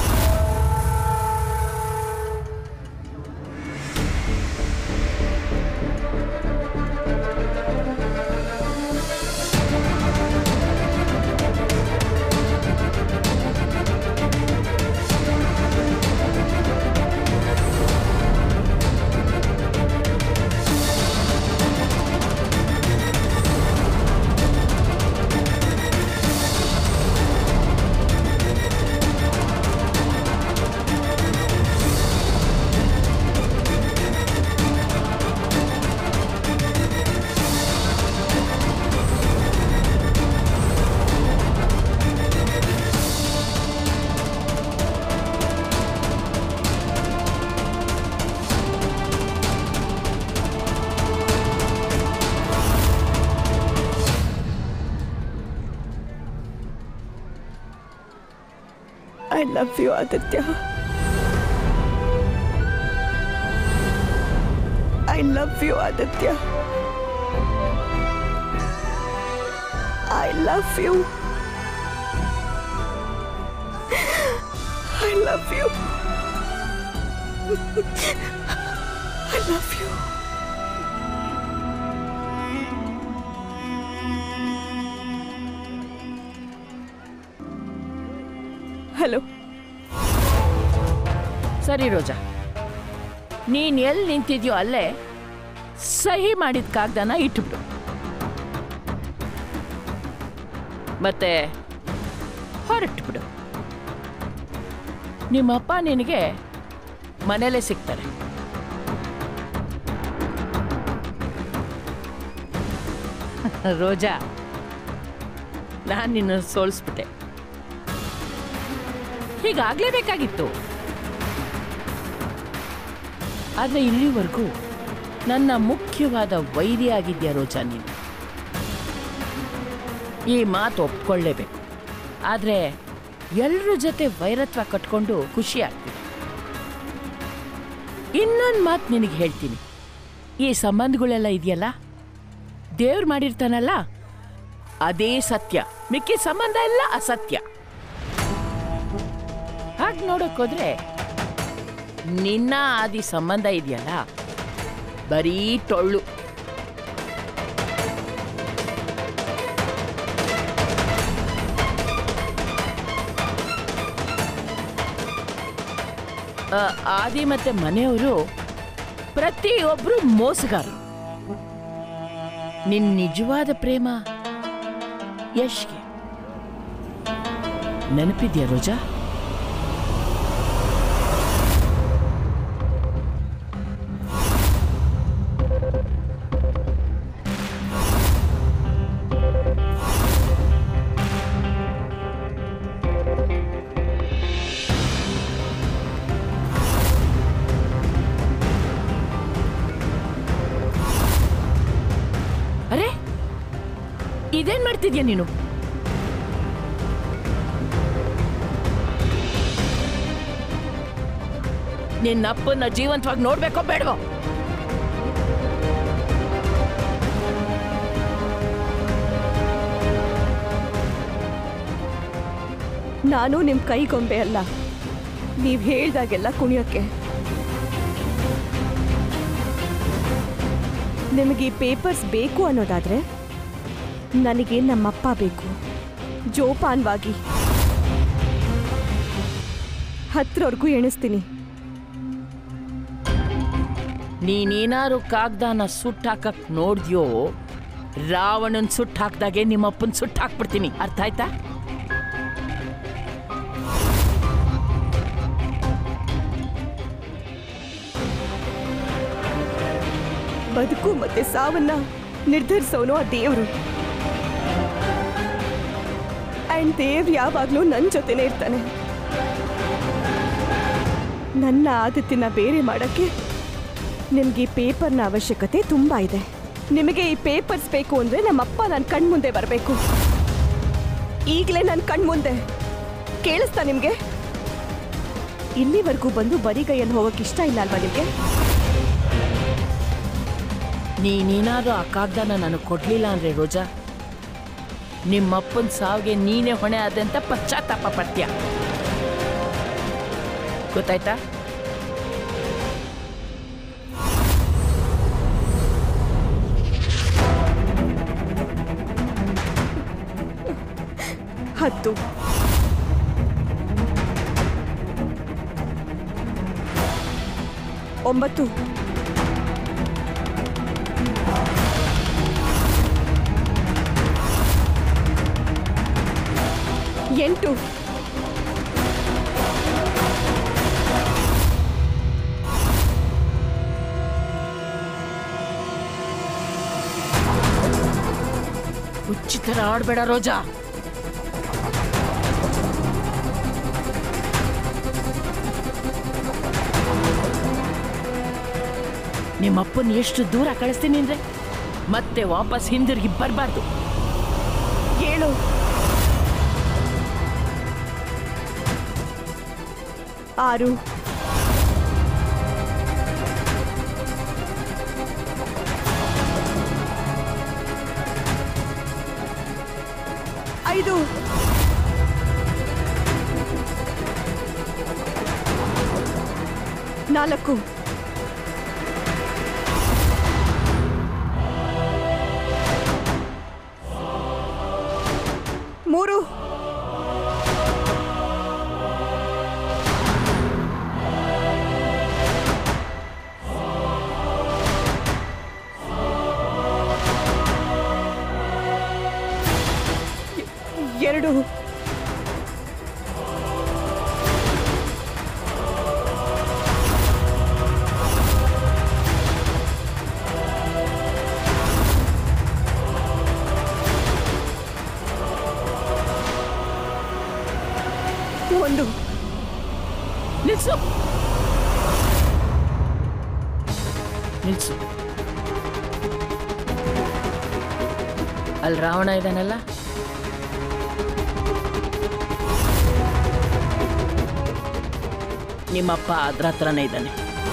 I love you Aditya I love you Aditya I love you I love you I love you hello ಸರಿ ರೋಜಾ ನೀನ್ ಎಲ್ಲಿ ನಿಂತಿದ್ಯೋ ಅಲ್ಲೇ ಸಹಿ ಮಾಡಿದ ಕಾಗ್ದನ ಇಟ್ಬಿಡು ಮತ್ತೆ ಹೊರಟ್ಬಿಡು ನಿಮ್ಮಪ್ಪ ನಿನಗೆ ಮನೇಲೇ ಸಿಗ್ತಾರೆ ರೋಜಾ ನಾನು ನಿನ್ನ ಸೋಲಿಸ್ಬಿಟ್ಟೆ ಹೀಗಾಗ್ಲೇಬೇಕಾಗಿತ್ತು ಆದರೆ ಇಲ್ಲಿವರೆಗೂ ನನ್ನ ಮುಖ್ಯವಾದ ವೈರಿ ಆಗಿದ್ಯಾ ರೋಜಾ ನೀನು ಈ ಮಾತು ಒಪ್ಕೊಳ್ಳೇಬೇಕು ಆದರೆ ಎಲ್ಲರ ಜೊತೆ ವೈರತ್ವ ಕಟ್ಕೊಂಡು ಖುಷಿ ಆಗ್ತಿದೆ ಇನ್ನೊಂದು ಮಾತು ನಿನಗೆ ಹೇಳ್ತೀನಿ ಈ ಸಂಬಂಧಗಳೆಲ್ಲ ಇದೆಯಲ್ಲ ದೇವ್ರು ಮಾಡಿರ್ತಾನಲ್ಲ ಅದೇ ಸತ್ಯ ಮಿಕ್ಕಿ ಸಂಬಂಧ ಎಲ್ಲ ಅಸತ್ಯ ಹಾಗೆ ನೋಡೋಕ್ಕೋದ್ರೆ ನಿನ್ನ ಆದಿ ಸಂಬಂಧ ಇದೆಯಲ್ಲ ಬರೀ ಟೊಳ್ಳು ಆ, ಆದಿ ಮತ್ತೆ ಮನೆಯವರು ಪ್ರತಿಯೊಬ್ರು ಮೋಸಗಾರರು ನಿನ್ ನಿಜವಾದ ಪ್ರೇಮ ಯಶ್ಗೆ ನೆನಪಿದ್ಯಾ ರೋಜಾ ಅರೆ ಇದೇನ್ ಮಾಡ್ತಿದ್ಯಾ ನೀನು ನಿನ್ನ ಅಪ್ಪನ್ನ ಜೀವಂತವಾಗಿ ನೋಡ್ಬೇಕೋ ಬೇಡವೋ ನಾನು ನಿಮ್ಮ ಕೈಗೊಂಬೆ ಅಲ್ಲ ನೀವು ಹೇಳ್ದಾಗೆಲ್ಲ ಕುಣಿಯೋಕ್ಕೆ ನಿಮಗೆ ಈ ಪೇಪರ್ಸ್ ಬೇಕು ಅನ್ನೋದಾದ್ರೆ ನನಗೆ ನಮ್ಮಪ್ಪ ಬೇಕು ಜೋಪಾನವಾಗಿ ಹತ್ರವರೆಗೂ ಎಣಿಸ್ತೀನಿ ನೀನೇನಾರು ಕಾಗ್ದಾನ ಸುಟ್ಟಾಕಕ್ ನೋಡ್ದ್ಯೋ ರಾವಣನ್ ಸುಟ್ಟು ಹಾಕ್ದಾಗೆ ನಿಮ್ಮಪ್ಪನ್ ಸುಟ್ಟು ಹಾಕ್ಬಿಡ್ತೀನಿ ಅರ್ಥ ಆಯ್ತಾ ಬದುಕು ಮತ್ತೆ ಸಾವನ್ನ ನಿರ್ಧರಿಸೋನು ಆ ದೇವರು ಅಂಡ್ ದೇವ್ ಯಾವಾಗಲೂ ನನ್ನ ಜೊತೆನೇ ಇರ್ತಾನೆ ನನ್ನ ಆದತ್ತಿನ ಬೇರೆ ಮಾಡಕ್ಕೆ ನಿಮಗೆ ಈ ಪೇಪರ್ನ ಅವಶ್ಯಕತೆ ತುಂಬ ಇದೆ ನಿಮಗೆ ಈ ಪೇಪರ್ಸ್ ಬೇಕು ಅಂದರೆ ನಮ್ಮಪ್ಪ ನನ್ನ ಕಣ್ಮುಂದೆ ಬರಬೇಕು ಈಗಲೇ ನನ್ನ ಕಣ್ಮುಂದೆ ಕೇಳಿಸ್ತಾ ನಿಮಗೆ ಇಲ್ಲಿವರೆಗೂ ಬಂದು ಬರಿಗೈಯಲ್ಲಿ ಹೋಗೋಕೆ ಇಷ್ಟ ಇಲ್ಲ ಅಲ್ವಾ ನಿಮಗೆ ನೀನೇನಾದ್ರೂ ಆ ಕಾಗ್ದಾನ ನನಗೆ ಕೊಡ್ಲಿಲ್ಲ ಅಂದ್ರೆ ರೋಜಾ ನಿಮ್ಮಪ್ಪನ ಸಾವಿಗೆ ನೀನೇ ಹೊಣೆ ಆದಂತ ಪಶ್ಚಾತ್ತಾಪ ಪಡ್ತೀಯ ಗೊತ್ತಾಯ್ತಾ ಹತ್ತು ಒಂಬತ್ತು ಎಂಟು ಹುಚ್ಚಿ ಥರ ಆಡ್ಬೇಡ ರೋಜಾ ನಿಮ್ಮಪ್ಪನ ಎಷ್ಟು ದೂರ ಕಳಿಸ್ತೀನಿ ಅಂದ್ರೆ ಮತ್ತೆ ವಾಪಸ್ ಹಿಂದಿರುಗಿ ಬರಬಾರ್ದು ಏಳು ಆರು ಐದು ನಾಲ್ಕು ಮೂರು ಎರಡು ಒಂದು ನಿಲ್ಸು ನಿಲ್ಸು ಅಲ್ಲಿ ರಾವಣ ಇದ್ದಾನಲ್ಲ ನಿಮ್ಮಪ್ಪ ಅದ್ರ ಹತ್ರನೇ ಇದ್ದಾನೆ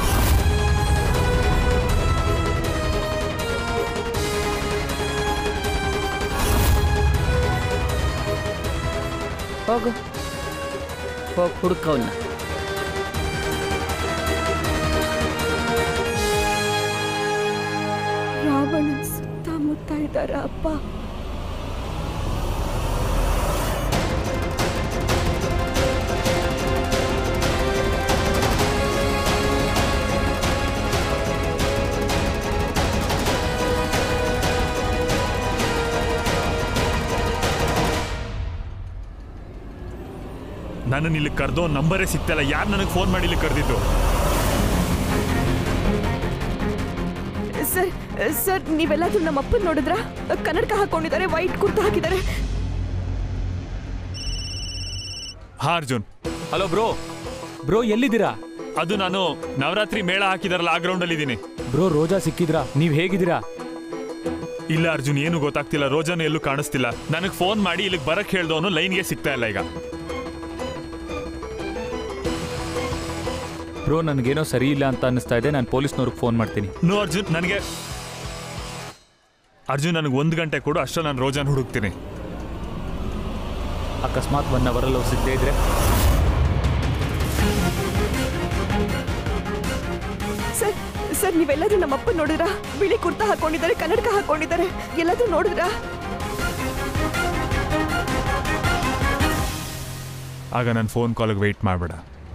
ಹೋಗು ಹೋಗಿ ಹುಡುಕವನ್ನ ರಾವಣನ್ ಸುತ್ತಮುತ್ತ ಇದ್ದಾರ ಅಪ್ಪ ನನ್ನನ್ನು ಇಲ್ಲಿ ಕರೆದೋ ನಂಬರೇ ಸಿಗ್ತಲ್ಲ ಯಾರು ನನಗೆ ಫೋನ್ ಮಾಡಿ ಇಲ್ಲಿ ಕರೆದಿದ್ದು ಸರ್ ಸರ್ ನೀವೆಲ್ಲಾದ್ರೂ ನಮ್ಮ ಅಪ್ಪನ ನೋಡಿದ್ರಾ ಕನ್ನಡಕ ಹಾಕೊಂಡಿದ್ದಾರೆ ವೈಟ್ ಕುರ್ತಾ ಹಾಕಿದ್ದಾರೆ ಹಾ ಅರ್ಜುನ್ ಹಲೋ ಬ್ರೋ ಬ್ರೋ ಎಲ್ಲಿದ್ದೀರಾ ಅದು ನಾನು ನವರಾತ್ರಿ ಮೇಳ ಹಾಕಿದಾರಲ್ಲ ಆ ಗ್ರೌಂಡಲ್ಲಿ ಇದ್ದೀನಿ ಬ್ರೋ ರೋಜಾ ಸಿಕ್ಕಿದ್ರಾ ನೀವು ಹೇಗಿದ್ದೀರಾ ಇಲ್ಲ ಅರ್ಜುನ್ ಏನು ಗೊತ್ತಾಗ್ತಿಲ್ಲ ರೋಜಾನು ಎಲ್ಲೂ ಕಾಣಿಸ್ತಿಲ್ಲ ನನಗೆ ಫೋನ್ ಮಾಡಿ ಇಲ್ಲಿಗೆ ಬರಕ್ ಹೇಳ್ದವನು ಲೈನ್ಗೆ ಸಿಗ್ತಾ ಇಲ್ಲ ಈಗ ಬ್ರೋ ನನಗೇನೋ ಸರಿ ಇಲ್ಲ ಅಂತ ಅನ್ನಿಸ್ತಾ ಇದೆ ನಾನು ಪೊಲೀಸ್ನವ್ರಿಗೆ ಫೋನ್ ಮಾಡ್ತೀನಿ ನೋ ಅರ್ಜುನ್ ನನಗೆ ಅರ್ಜುನ್ ನನಗೆ ಒಂದು ಗಂಟೆ ಕೊಡು ಅಷ್ಟೇ ನಾನು ರೋಜಾನ್ ಹುಡುಕ್ತೀನಿ ಅಕಸ್ಮಾತ್ ಒನ್ ಅವರಲ್ಲಿ ಅವ್ರು ಸಿಗದೇ ಇದ್ರೆ ಸರ್ ಸರ್ ನೀವೆಲ್ಲಾದ್ರೂ ನಮ್ಮ ಅಪ್ಪನ ನೋಡಿದ್ರಾ ಬಿಳಿ ಕುರ್ತಾ ಹಾಕೊಂಡಿದ್ದಾರೆ ಕನ್ನಡಕ ಹಾಕೊಂಡಿದ್ದಾರೆ ಎಲ್ಲಾದ್ರೂ ನೋಡಿದ್ರಾ ಆಗ ನನ್ನ ಫೋನ್ ಕಾಲಿಗೆ ವೆಯ್ಟ್ ಮಾಡಬೇಡ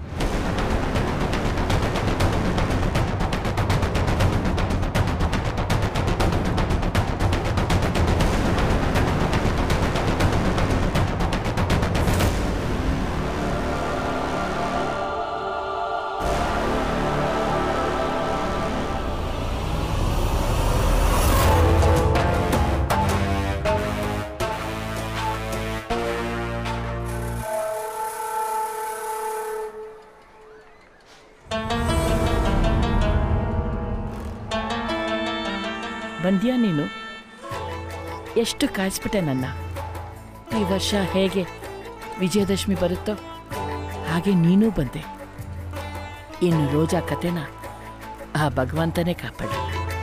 ಬಂದ್ಯಾ ನೀನು ಎಷ್ಟು ಕಾಯಿಸ್ಬಿಟ್ಟೆ ನನ್ನ ಈ ವರ್ಷ ಹೇಗೆ ವಿಜಯದಶಮಿ ಬರುತ್ತೋ ಹಾಗೆ ನೀನೂ ಬಂದೆ ಇನ್ನು ರೋಜಾ ಕತೆನ ಆ ಭಗವಂತನೇ ಕಾಪಾಡಿ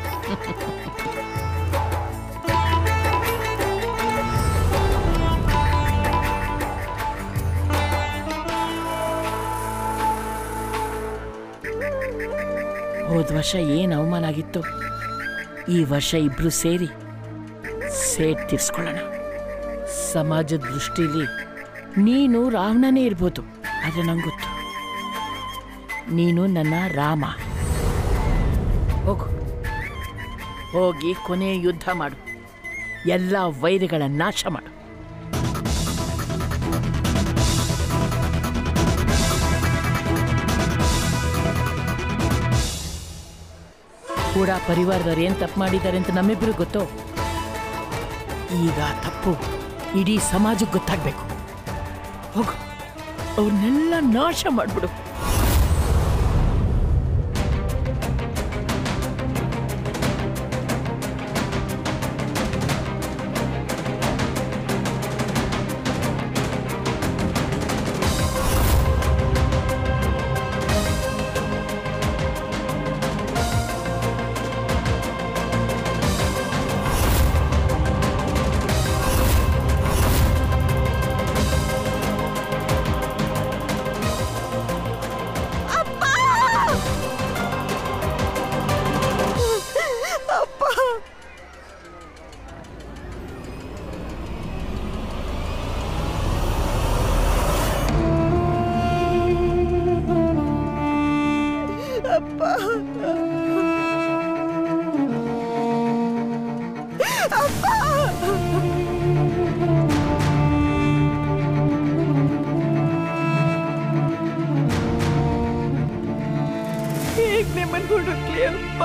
ಹೋದ ವರ್ಷ ಏನು ಅವಮಾನ ಆಗಿತ್ತು ಈ ವರ್ಷ ಇಬ್ರು ಸೇರಿ ಸೇಟ್ ತೀರ್ಸ್ಕೊಳ್ಳೋಣ ಸಮಾಜದ ದೃಷ್ಟಿಲಿ ನೀನು ರಾವಣನೇ ಇರ್ಬೋದು ಆದರೆ ನಂಗೆ ಗೊತ್ತು ನೀನು ನನ್ನ ರಾಮ ಹೋಗು ಹೋಗಿ ಕೊನೆಯ ಯುದ್ಧ ಮಾಡು ಎಲ್ಲ ವೈರಿಗಳ ನಾಶ ಮಾಡು ಕೂಡ ಪರಿವಾರದವ್ರು ಏನು ತಪ್ಪು ಮಾಡಿದ್ದಾರೆ ಅಂತ ನಮ್ಮಿಬ್ಬರು ಗೊತ್ತೋ ಈಗ ಆ ತಪ್ಪು ಇಡೀ ಸಮಾಜಕ್ಕೆ ಗೊತ್ತಾಗಬೇಕು ಹೋಗು ಅವ್ರನ್ನೆಲ್ಲ ನಾಶ ಮಾಡಿಬಿಡು ಹೇಗ್ ನಿಮ್ಮನ್ನು ಹುಡುಕ್ಲಿ ಅಪ್ಪ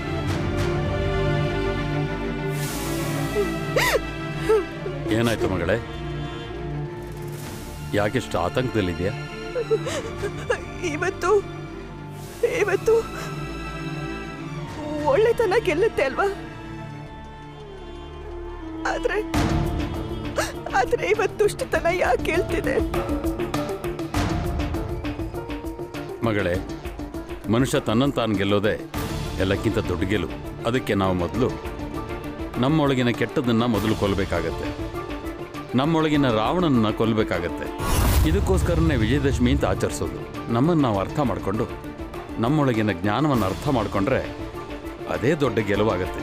ಏನಾಯ್ತು ಮಗಳೇ ಯಾಕೆಷ್ಟು ಆತಂಕದಲ್ಲಿದೆಯಾ ಇವತ್ತು ಇವತ್ತು ಒಳ್ಳೆತನ ಗೆಲ್ಲುತ್ತೆ ಅಲ್ವಾ ಆದ್ರೆ ಆದ್ರೆ ಇವತ್ತು ದುಷ್ಟತನ ಯಾಕೆ ಹೇಳ್ತಿದೆ ಮಗಳೇ ಮನುಷ್ಯ ತನ್ನನ್ನು ತಾನು ಗೆಲ್ಲೋದೇ ಎಲ್ಲಕ್ಕಿಂತ ದೊಡ್ಡ ಗೆಲುವು ಅದಕ್ಕೆ ನಾವು ಮೊದಲು ನಮ್ಮೊಳಗಿನ ಕೆಟ್ಟದನ್ನು ಮೊದಲು ಕೊಲ್ಲಬೇಕಾಗತ್ತೆ ನಮ್ಮೊಳಗಿನ ರಾವಣನನ್ನ ಕೊಲ್ಲಬೇಕಾಗತ್ತೆ ಇದಕ್ಕೋಸ್ಕರನೇ ವಿಜಯದಶಮಿ ಅಂತ ಆಚರಿಸೋದು ನಮ್ಮನ್ನು ನಾವು ಅರ್ಥ ಮಾಡಿಕೊಂಡು ನಮ್ಮೊಳಗಿನ ಜ್ಞಾನವನ್ನು ಅರ್ಥ ಮಾಡಿಕೊಂಡ್ರೆ ಅದೇ ದೊಡ್ಡ ಗೆಲುವಾಗತ್ತೆ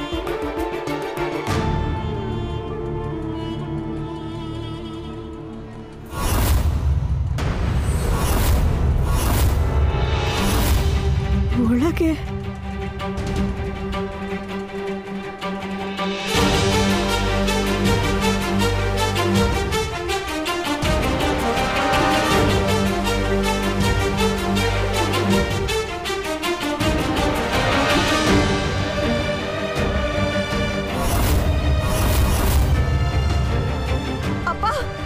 ಒಳಗೆ ಅಪ್ಪ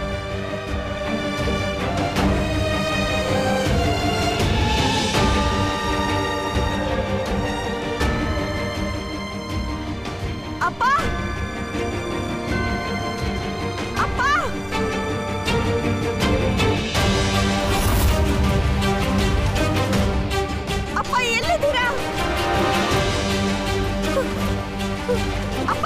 ಅಪ್ಪ ಅಪ್ಪ ಅಪ್ಪ ಎಲ್ಲಿದ್ದೀರಾ ಅಪ್ಪ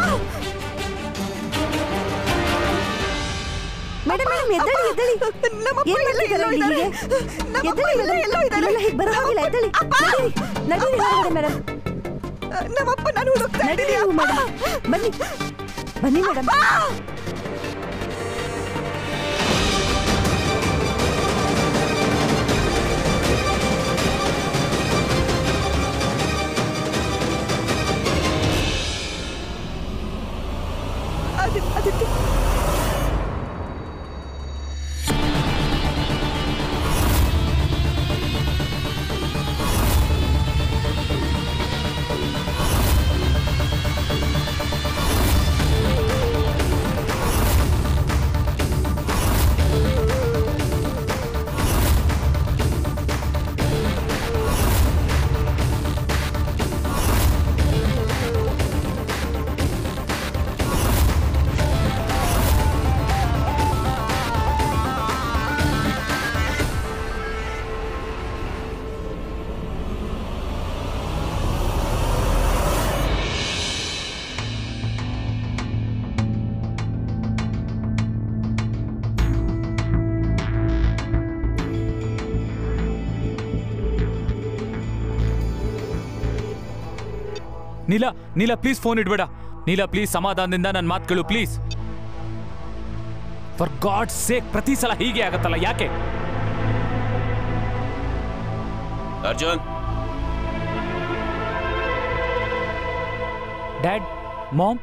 ಮೇಡಮ್ ಮೇಡಮ್ ಎದ್ದಳಿ ಎದ್ದಳಿ ನಮ್ಮಪ್ಪ ಏನ್ ಎಲ್ಲ ಎಲ್ಲೋ ಮಾಡ್ತಿದ್ದಾರೆ ಇದ್ದಾರೆ ಹೀಗೆ? ನಮ್ಮಪ್ಪ ಎದ್ದಳಿ ಎಲ್ಲ ಮೇಡಮ್. ಎಲ್ಲೋ ಇದ್ದಾರೆ ಇಲ್ಲೆಲ್ಲ ಹೀಗೆ ಬರೋ ಹಾಗಿಲ್ಲ ಎದ್ದಳಿ ಅಪ್ಪ ನಡೀರಿ ನಡೀರಿ ಹೊರಗಡೆ ಮೇಡಮ್ ನಮ್ಮಪ್ಪ ನಾನು ಹುಡುಕ್ತಾ ನಡೀರಿ ಇದ್ದೀನಿ ನೀವು ಅಪ್ಪ. ಮೇಡಮ್ ಬನ್ನಿ ಬನ್ನಿ ಮೇಡಮ್ ಅದು ಅದಕ್ಕೆ ನೀಲ ನೀಲ ಪ್ಲೀಸ್ ಫೋನ್ ಇಡ್ಬೇಡ ನೀಲ ಪ್ಲೀಸ್ ಸಮಾಧಾನದಿಂದ ನನ್ನ ಮಾತು ಕೇಳು ಪ್ಲೀಸ್ ಫಾರ್ ಗಾಡ್ ಸೇಕ್ ಪ್ರತಿ ಸಲ ಹೀಗೆ ಆಗತ್ತಲ್ಲ ಯಾಕೆ ಅರ್ಜುನ್ ಡ್ಯಾಡ್ ಮಾಮ್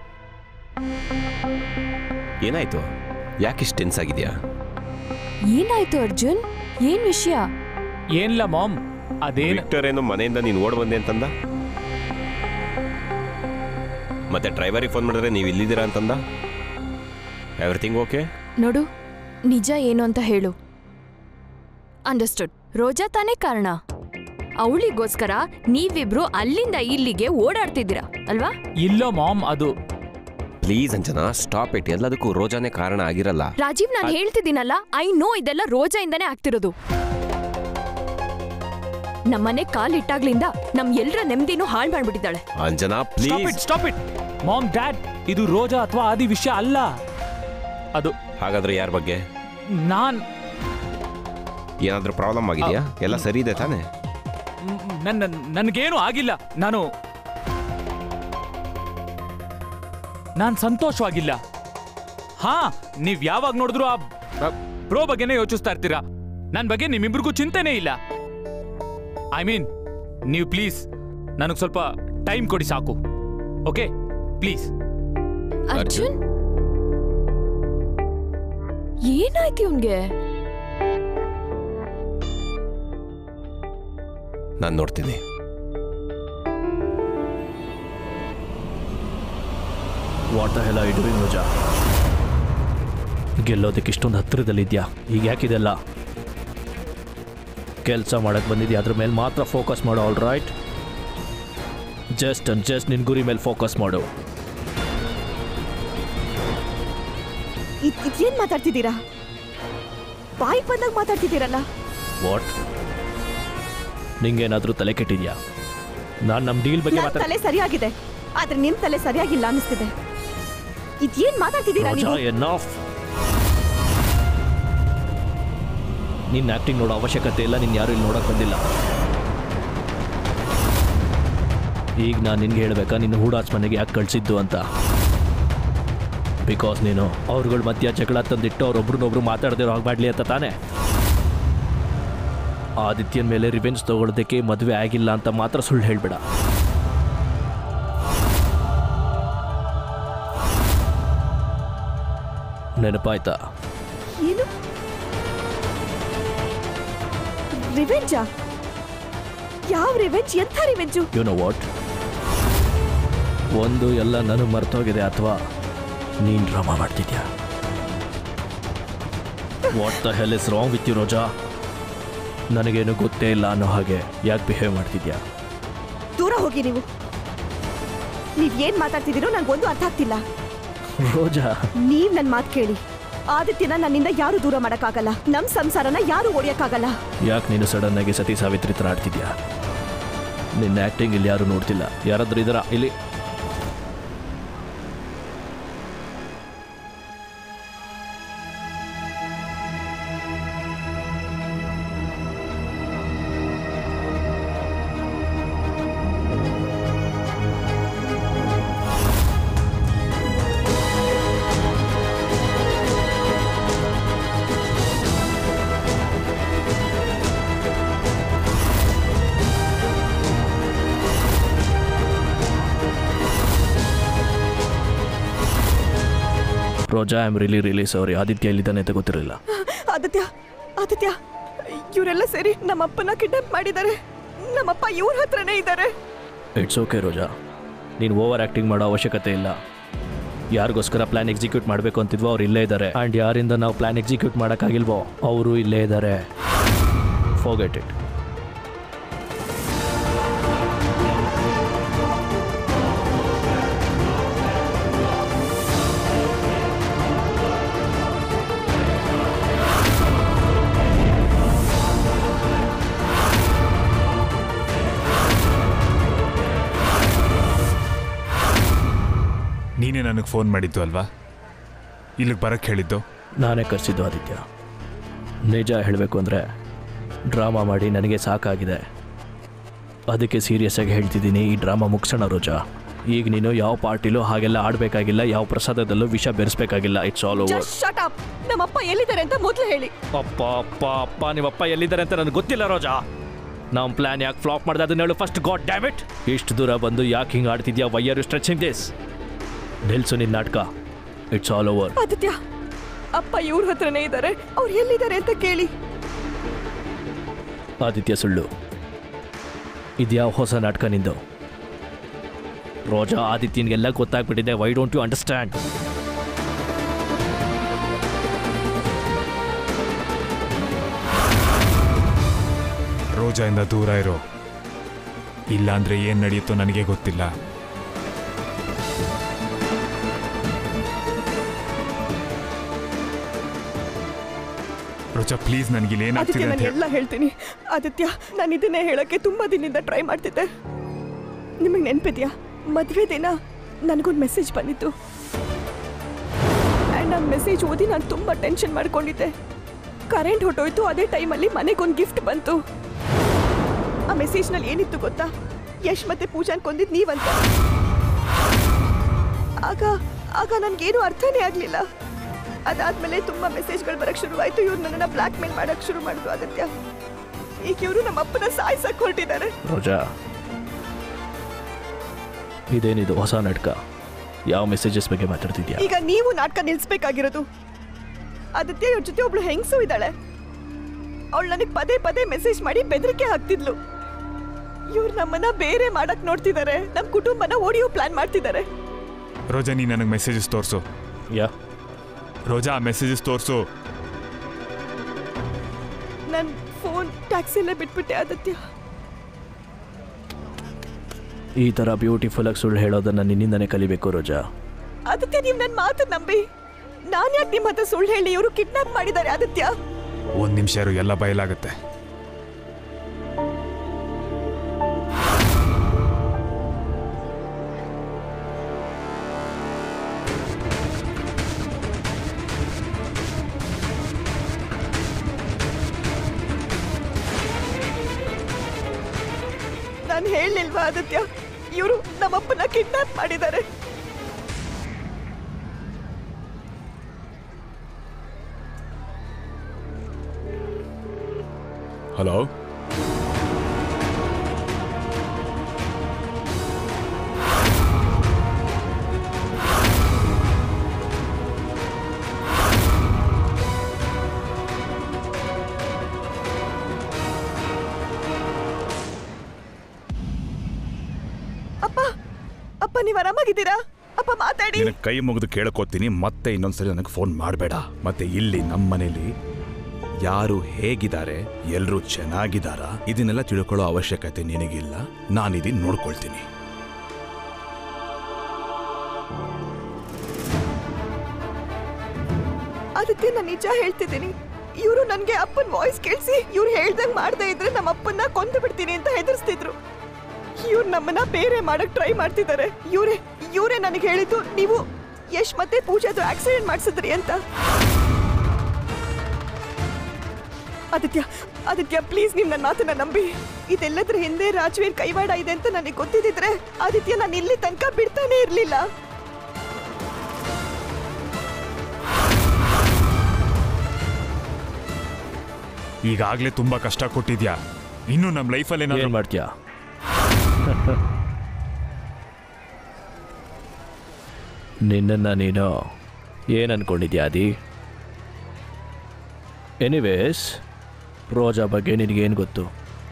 ಏನಾಯ್ತು ಯಾಕಿಷ್ಟು ಟೆನ್ಸ್ ಆಗಿದ್ಯಾ ಏನಾಯ್ತು ಅರ್ಜುನ್ ಏನ್ ವಿಷಯ ಏನಿಲ್ಲ ಮಾಮ್ ಅದೇನು ವಿಕ್ಟರ್ ಏನು ಮನೆಯಿಂದ ನೀನು ಓಡ್ ಬಂದೆ ಅಂತಂದ ಮತ್ತೆ ಡ್ರೈವರಿಗೆ ಫೋನ್ ಮಾಡಿದ್ರೆ ನೀವು ಇಲ್ಲಿದ್ದೀರಾ ಅಂತಂದ ಎವ್ರಿಥಿಂಗ್ ಓಕೆ ನೋಡು ನಿಜ ಏನು ಅಂತ ಹೇಳು ಅಂಡರ್ಸ್ಟುಡ್ ರೋಜಾ ತಾನೇ ಕಾರಣ ಅವಳಿಗೋಸ್ಕರ ನೀವಿಬ್ರು ಅಲ್ಲಿಂದ ಇಲ್ಲಿಗೆ ಓಡಾಡ್ತಿದ್ದೀರಾ ಅಲ್ವಾ ಇಲ್ಲೋ ಮಾಮ್ ಅದು ಪ್ಲೀಸ್ ಅಂಜನಾ ಸ್ಟಾಪ್ ಇಟ್ ಎಲ್ಲದಕ್ಕೂ ರೋಜಾನೇ ಕಾರಣ ಆಗಿರಲ್ಲ ರಾಜೀವ್ ನಾನು ಹೇಳ್ತಿದ್ದೀನಲ್ಲ ಐ ನೋ ಇದೆಲ್ಲ ರೋಜಾ ಇಂದಾನೇ ಆಗ್ತಿರೋದು ನಮ್ಮನೆ ಕಾಲಿಟ್ಟಾಗ್ಲಿಂದ ನಮ್ ಎಲ್ರ ನೆಮ್ಮದಿನೂ ಹಾಳು ಮಾಡ್ಬಿಟ್ಟಿದ್ದಾಳೆ Anjana stop please it stop it mom dad ಇದು ರೋಜಾ ಅಥವಾ ಆದಿ ವಿಷಯ ಅಲ್ಲ ಅದು ಹಾಗಾದ್ರೆ ಯಾರ ಬಗ್ಗೆ ನಾನ್ ಏನಾದ್ರೂ ಪ್ರಾಬ್ಲಮ್ ಆಗಿದೆಯಾ ಎಲ್ಲ ಸರಿ ಇದೆ ತಾನೇ ನನ್ನ ನನಗೇನು ಆಗಿಲ್ಲ ನಾನು ನಾನು ಸಂತೋಷವಾಗಿಲ್ಲ ಹಾ ನೀವ್ ಯಾವಾಗ ನೋಡಿದ್ರು ಆ ಪ್ರೋ ಬಗ್ಗೆನೇ ಯೋಚಿಸ್ತಾ ಇರ್ತೀರಾ ನನ್ನ ಬಗ್ಗೆ ನಿಮ್ಮಿಬ್ರಿಗೂ ಚಿಂತೆನೇ ಇಲ್ಲ ಐ ಮೀನ್ ನೀವು ಪ್ಲೀಸ್ ನನಗೆ ಸ್ವಲ್ಪ ಟೈಮ್ ಕೊಡಿ ಸಾಕು ಓಕೆ ಪ್ಲೀಸ್ ಅರ್ಜುನ್ ಏನಾಯ್ತು ಇವ್ನ್ಗೆ ನಾನು ನೋಡ್ತೀನಿ what the hell I doing Roja ಗೆಲ್ಲೋದಕ್ಕೆ ಇಷ್ಟೊಂದು ಹತ್ತಿರದಲ್ಲಿದ್ಯಾ ಈಗ ಯಾಕಿದೆಲ್ಲ ಕೆಲಸ ಮಾಡಕ್ಕೆ ಬಂದಿದ್ಯಾ ಅದ್ರ ಮೇಲೆ ಮಾತ್ರ ಫೋಕಸ್ ಮಾಡು all right just and just ನಿನ್ನ ಗುರಿ ಮೇಲೆ ಫೋಕಸ್ ಮಾಡು ಇದ್- ಇದೇನ್ ಮಾತಾಡ್ತಿದ್ದೀರಾ ಬಾಯಿ ಬಂದಾಗ ಮಾತಾಡ್ತಿದ್ದೀರಲ್ಲ ವಾಟ್ ನಿಂಗೇನಾದರೂ ತಲೆ ಕೆಟ್ಟಿದ್ಯಾ ನಾನು ನಮ್ಮ ಡೀಲ್ ಬಗ್ಗೆ ನನ್ ಮಾತಾಡ ತಲೆ ಸರಿಯಾಗಿದೆ ಆದ್ರೆ ನಿಮ್ ತಲೆ ಸರಿಯಾಗಿಲ್ಲ ಅನಿಸ್ತಿದೆ ಇದೇನ್ ಮಾತಾಡ್ತಿದ್ದೀರಾ ರೋಜಾ ನೀವು ಎನ್ನಫ್ ನಿನ್ನ ಆಕ್ಟಿಂಗ್ ನೋಡೋ ಅವಶ್ಯಕತೆ ಇಲ್ಲ ನಿನ್ನ ಯಾರು ಇಲ್ಲಿ ನೋಡಕ್ ಬಂದಿಲ್ಲ ಈಗ ನಾನು ನಿನ್ಗೆ ಹೇಳ್ಬೇಕಾ ನಿನ್ನ ಹೂಡಾಸ್ ಮನೆಗೆ ಯಾಕೆ ಕಳಿಸಿದ್ದು ಅಂತ ಬಿಕಾಸ್ ನೀನು ಅವ್ರುಗಳ ಮಧ್ಯ ಜಗಳ ತಂದಿಟ್ಟು ಅವ್ರೊಬ್ರನ್ನೊಬ್ರು ಮಾತಾಡದಿರೋ ಆಗ್ಬಾಡ್ಲಿ ಅಂತ ತಾನೇ ಆದಿತ್ಯನ ಮೇಲೆ ರಿವೆಂಜ್ ತಗೊಳ್ಳೋದಕ್ಕೆ ಮದುವೆ ಆಗಿಲ್ಲ ಅಂತ ಮಾತ್ರ ಸುಳ್ಳು ಹೇಳ್ಬೇಡ ನೆನಪಾಯ್ತಾ ಏನು ರಿವೆಂಜಾ ಯಾವ ರಿವೆಂಜ್ ಎಂಥ ರಿವೆಂಜು ಯು ನೋ ವಾಟ್ ಒಂದು ಎಲ್ಲ ನನಗೆ ಮರ್ತೋಗಿದೆ ಅಥವಾ ನೀನು ಡ್ರಾಮಾ ಮಾಡ್ತಿದ್ಯಾ what the hell is wrong with you Roja ನನಗೇನು ಗೊತ್ತೇ ಇಲ್ಲ ಅನ್ನೋ ಹಾಗೆ ಯಾಕೆ ಬಿಹೇವ್ ಮಾಡ್ತಿದ್ಯಾ ದೂರ ಹೋಗಿ ನೀವು ನೀವ್ ಏನ್ ಮಾತಾಡ್ತಿದ್ದೀರೋ ನಂಗೊಂದು ಅರ್ಥ ಆಗ್ತಿಲ್ಲ ರೋಜಾ ನೀವ್ ನನ್ ಮಾತ್ ಕೇಳಿ ಆದಿತ್ಯನ ನನ್ನಿಂದ ಯಾರು ದೂರ ಮಾಡಕ್ಕಾಗಲ್ಲ ನಮ್ ಸಂಸಾರನ ಯಾರು ಓಡಿಯಕ್ಕಾಗಲ್ಲ ಯಾಕೆ ನೀನು ಸಡನ್ ಆಗಿ ಸತಿ ಸಾವಿತ್ರಿ ಥರ ಆಡ್ತಿದ್ಯಾ ನಿನ್ನ ಆ್ಯಕ್ಟಿಂಗ್ ಇಲ್ಲಿ ಯಾರು ನೋಡ್ತಿಲ್ಲ ಯಾರಾದ್ರೂ ಇದರ ಇಲ್ಲಿ Roja I am really really sorry Aditya ಎಲ್ಲಿದ್ದಾನೆ ಅಂತ ಗೊತ್ತಿರಲಿಲ್ಲ ಆದಿತ್ಯ ಆದಿತ್ಯ ಇವರೆಲ್ಲ ಸೇರಿ ನಮ್ಮಪ್ಪನ ಕಿಡ್ನಾಪ್ ಮಾಡಿದ್ದಾರೆ ನಮ್ಮಪ್ಪ ಇವ್ರ ಹತ್ರನೇ ಇದ್ದಾರೆ ಇಟ್ಸ್ ಓಕೆ ರೋಜಾ ನೀನು ಓವರ್ ಆ್ಯಕ್ಟಿಂಗ್ ಮಾಡೋ ಅವಶ್ಯಕತೆ ಇಲ್ಲ ಯಾರಿಗೋಸ್ಕರ ಪ್ಲಾನ್ ಎಕ್ಸಿಕ್ಯೂಟ್ ಮಾಡಬೇಕು ಅಂತಿದ್ವೋ ಅವ್ರು ಇಲ್ಲೇ ಇದ್ದಾರೆ ಆ್ಯಂಡ್ ಯಾರಿಂದ ನಾವು ಪ್ಲಾನ್ ಎಕ್ಸಿಕ್ಯೂಟ್ ಮಾಡೋಕ್ಕಾಗಿಲ್ವೋ ಅವರು ಇಲ್ಲೇ ಇದ್ದಾರೆ ಫೋಗೆಟ್ ಇಟ್ ನೀನೇ ನನಗೆ ಫೋನ್ ಮಾಡಿದ್ದು ಅಲ್ವಾ ಇಲ್ಲಿಗೆ ಬರಕ್ಕೆ ಹೇಳಿದ್ದು ನಾನೇ ಕರೆಸಿದ್ದು ಆದಿತ್ಯ ನಿಜ ಹೇಳಬೇಕು ಅಂದರೆ ಡ್ರಾಮಾ ಮಾಡಿ ನನಗೆ ಸಾಕಾಗಿದೆ ಅದಕ್ಕೆ ಸೀರಿಯಸ್ ಆಗಿ ಹೇಳ್ತಿದ್ದೀನಿ ಈ ಡ್ರಾಮಾ ಮುಗಿಸೋಣ ರೋಜಾ ಈಗ ನೀನು ಯಾವ ಪಾರ್ಟಿಲೂ ಹಾಗೆಲ್ಲ ಆಡಬೇಕಾಗಿಲ್ಲ ಯಾವ ಪ್ರಸಾದದಲ್ಲೂ ವಿಷ ಬೆರೆಸ್ಬೇಕಾಗಿಲ್ಲ it's all over just shut up ನಮ್ಮಪ್ಪ ಎಲ್ಲಿದ್ದಾರೆ ಅಂತ ಮೊದಲು ಹೇಳಿ ಅಪ್ಪ ಅಪ್ಪ ಅಪ್ಪ ನಿಮ್ಮಪ್ಪ ಎಲ್ಲಿದ್ದಾರೆ ಅಂತ ನನಗೆ ಗೊತ್ತಿಲ್ಲ ರೋಜಾ ನಮ್ಮ ಪ್ಲಾನ್ ಯಾಕೆ ಫ್ಲಾಪ್ ಮಾಡ್ದೆ ಅದನ್ನ ಹೇಳು ಫಸ್ಟ್ ಗಾಡ್ ಡ್ಯಾಮಿಟ್ ಇಷ್ಟು ದೂರ ಬಂದು ಯಾಕೆ ಹಿಂಗೆ ಆಡ್ತಿದ್ಯಾ ವೈಯರ್ ಸ್ಟ್ರೆಚಿಂಗ್ ದಿಸ್ ನಿಲ್ಸು ನಿನ್ನ ನಾಟಕ ಇಟ್ಸ್ ಆಲ್ ಓವರ್ ಆದಿತ್ಯ ಅಪ್ಪ ಇವ್ರ ಹತ್ರನೇ ಇದ್ದಾರೆ ಅವ್ರು ಎಲ್ಲಿದ್ದಾರೆ ಅಂತ ಕೇಳಿ ಆದಿತ್ಯ ಸುಳ್ಳು ಇದ್ಯಾವ ಹೊಸ ನಾಟಕ ನಿಂದು ರೋಜಾ ಆದಿತ್ಯನ್ಗೆಲ್ಲ ಗೊತ್ತಾಗ್ಬಿಟ್ಟಿದೆ ವೈ ಡೋಂಟ್ ಯು ಅಂಡರ್ಸ್ಟ್ಯಾಂಡ್ ರೋಜಾಯಿಂದ ದೂರ ಇರೋ ಇಲ್ಲ ಅಂದ್ರೆ ಏನ್ ನಡೆಯುತ್ತೋ ನನಗೆ ಗೊತ್ತಿಲ್ಲ ರೋಜಾ ಪ್ಲೀಸ್ ನನಗಿಲ್ಲಿ ಅದಕ್ಕೆ ಏನಾಗ್ತಿದೆ ಅಂತ ನಾನು ಹೇಳಿ ಎಲ್ಲ ಹೇಳ್ತೀನಿ ಆದಿತ್ಯ ನಾನು ಇದನ್ನೇ ಹೇಳಕ್ಕೆ ತುಂಬಾ ದಿನದಿಂದ ಟ್ರೈ ಮಾಡ್ತಿದ್ದೆ ನಿಮಗೆ ನೆನಪಿದ್ಯಾ ಮದುವೆ ದಿನ ನನಗೊಂದು ಮೆಸೇಜ್ ಬಂದಿತ್ತು ಆ್ಯಂಡ್ ಆ ಮೆಸೇಜ್ ಓದಿ ನಾನು ತುಂಬ ಟೆನ್ಷನ್ ಮಾಡ್ಕೊಂಡಿದ್ದೆ ಕರೆಂಟ್ ಹೊಟ್ಟೋಯ್ತು ಅದೇ ಟೈಮಲ್ಲಿ ಮನೆಗೊಂದು ಗಿಫ್ಟ್ ಬಂತು ಆ ಮೆಸೇಜ್ನಲ್ಲಿ ಏನಿತ್ತು ಗೊತ್ತಾ ಯಶ್ ಮತ್ತೆ ಪೂಜಾನ್ ಕೊಂದಿದ್ ನೀವಂತ ಆಗ ಆಗ ನನಗೇನು ಅರ್ಥನೇ ಆಗಲಿಲ್ಲ ಅದಾದ್ಮೇಲೆ ತುಂಬಾ ಮೆಸೇಜ್ಗಳು ಬರಕ್ ಶುರುವಾಯ್ತು ಇವ್ರು ನನ್ನನ್ನ ಬ್ಲಾಕ್ ಮೇಲ್ ಮಾಡಕ್ ಶುರು ಮಾಡಿದ್ರು ಆದಿತ್ಯ ಈಗ ಇವರು ನಮ್ಮ ಅಪ್ಪನ ಸಾಯಿಸಕ್ ಹೊರಟಿದ್ದಾರೆ ರೋಜಾ ಇದೇನಿದು ಹೊಸ ನಾಟಕ ಯಾವ ಮೆಸೇಜಸ್ ಬಗ್ಗೆ ಮಾತಾಡ್ತಿದ್ಯಾ ಈಗ ನೀವು ನಾಟಕ ನಿಲ್ಸ್ಬೇಕಾಗಿರೋದು ಆದಿತ್ಯ ಇವ್ರ ಜೊತೆ ಒಬ್ಳು ಹೆಂಗಸು ಇದ್ದಾಳೆ ಅವಳು ನನಗೆ ಪದೇ ಪದೇ ಮೆಸೇಜ್ ಮಾಡಿ ಬೆದರಿಕೆ ಹಾಕ್ತಿದ್ಲು ಇವ್ರು ನಮ್ಮನ್ನ ಬೇರೆ ಮಾಡಕ್ ನೋಡ್ತಿದ್ದಾರೆ ನಮ್ ಕುಟುಂಬನ ಓಡಿಯೋ ಪ್ಲಾನ್ ಮಾಡ್ತಿದ್ದಾರೆ ರೋಜಾ ನೀ ನನಗೆ ಮೆಸೇಜಸ್ ತೋರಿಸು ಯಾ ರೋಜಾ ಆ ಮೆಸೇಜಸ್ ತೋರಿಸು ನನ್ ಫೋನ್ ಟ್ಯಾಕ್ಸಿಯಲ್ಲೇ ಬಿಟ್ಬಿಟ್ಟೆ ಆದಿತ್ಯ ಈ ಥರ ಬ್ಯೂಟಿಫುಲ್ ಆಗಿ ಸುಳ್ಳು ಹೇಳೋದನ್ನ ನಿನ್ನಿಂದನೇ ಕಲಿಬೇಕು ರೋಜಾ ಆದಿತ್ಯ ನೀವು ನನ್ನ ಮಾತು ನಂಬಿ ನಾನು ಯಾಕೆ ನಿಮ್ಮ ಹತ್ರ ಸುಳ್ಳು ಹೇಳಿ ಇವರು ಕಿಡ್ನಾಪ್ ಮಾಡಿದ್ದಾರೆ ಆದಿತ್ಯ ಒಂದ್ ನಿಮಿಷ ಇರು ಎಲ್ಲ ಬಯಲಾಗುತ್ತೆ ನಾನು ಹೇಳಲಿಲ್ವಾ ಆದಿತ್ಯ ಇವರು ನಮ್ಮಪ್ಪನ ಕಿಡ್ನಾಪ್ ಮಾಡಿದ್ದಾರೆ ಹಲೋ ಅಪ್ಪ ಅಪ್ಪ ನೀವು ಆರಾಮಾಗಿದ್ದೀರಾ ಅಪ್ಪ ಮಾತಾಡಿ ನಿನಗೆ ಕೈ ಮುಗಿದು ಕೇಳ್ಕೊತೀನಿ ಮತ್ತೆ ಇನ್ನೊಂದ್ಸರಿ ನನಗೆ ಫೋನ್ ಮಾಡಬೇಡ ಮತ್ತೆ ಇಲ್ಲಿ ನಮ್ಮ ಮನೇಲಿ ಯಾರು ಹೇಗಿದ್ದಾರೆ ಎಲ್ಲರೂ ಚೆನ್ನಾಗಿದ್ದಾರಾ ಇದನ್ನೆಲ್ಲ ತಿಳ್ಕೊಳ್ಳೋ ಅವಶ್ಯಕತೆ ನಿನಗಿಲ್ಲ ನಾನಿದನ್ನು ನೋಡ್ಕೊಳ್ತೀನಿ ಅದಕ್ಕೆ ನಾನು ನಿಜ ಹೇಳ್ತಿದ್ದೀನಿ ಇವರು ನನಗೆ ಅಪ್ಪನ ವಾಯ್ಸ್ ಕೇಳಿಸಿ ಇವ್ರು ಹೇಳ್ದಂಗ್ ಮಾಡದೇ ಇದ್ರೆ ನಮ್ಮ ಅಪ್ಪನ್ನ ಕೊಂದು ಬಿಡ್ತೀನಿ ಅಂತ ಹೆದರ್ಸ್ತಿದ್ರು ಇವ್ರು ನಮ್ಮನ್ನ ಬೇರೆ ಮಾಡಕ್ ಟ್ರೈ ಮಾಡ್ತಿದ್ದಾರೆ ಇವರೇ ಇವರೇ ನನಗೆ ಹೇಳಿದ್ದು ನೀವು ಯಶ್ ಮತ್ತೆ ಪೂಜಾದು ಆಕ್ಸಿಡೆಂಟ್ ಮಾಡಿಸಿದ್ರಿ ಅಂತ ಆದಿತ್ಯ ಆದಿತ್ಯ ಪ್ಲೀಸ್ ನೀವು ನನ್ನ ಮಾತನ್ನ ನಂಬಿ ಇದೆಲ್ಲದ್ರ ಹಿಂದೆ ರಾಜ್ವೀರ್ ಕೈವಾಡ ಇದೆ ಅಂತ ನನಗೆ ಗೊತ್ತಿದ್ದಿದ್ರೆ ಆದಿತ್ಯ ನಾನು ಇಲ್ಲಿ ತನಕ ಬಿಡ್ತಾನೆ ಇರ್ಲಿಲ್ಲ ಈಗಾಗ್ಲೇ ತುಂಬಾ ಕಷ್ಟ ಕೊಟ್ಟಿದ್ಯಾ ಇನ್ನು ನಮ್ಮ ಲೈಫಲ್ಲಿ ಏನ್ ಏನಾದ್ರು ಮಾಡ್ತೀಯಾ ನಿನ್ನನ್ನು ನೀನು ಏನು ಅನ್ಕೊಂಡಿದ್ಯಾ ಅದಿ ಎನಿವೇಸ್ ರೋಜಾ ಬಗ್ಗೆ ನಿನಗೇನು ಗೊತ್ತು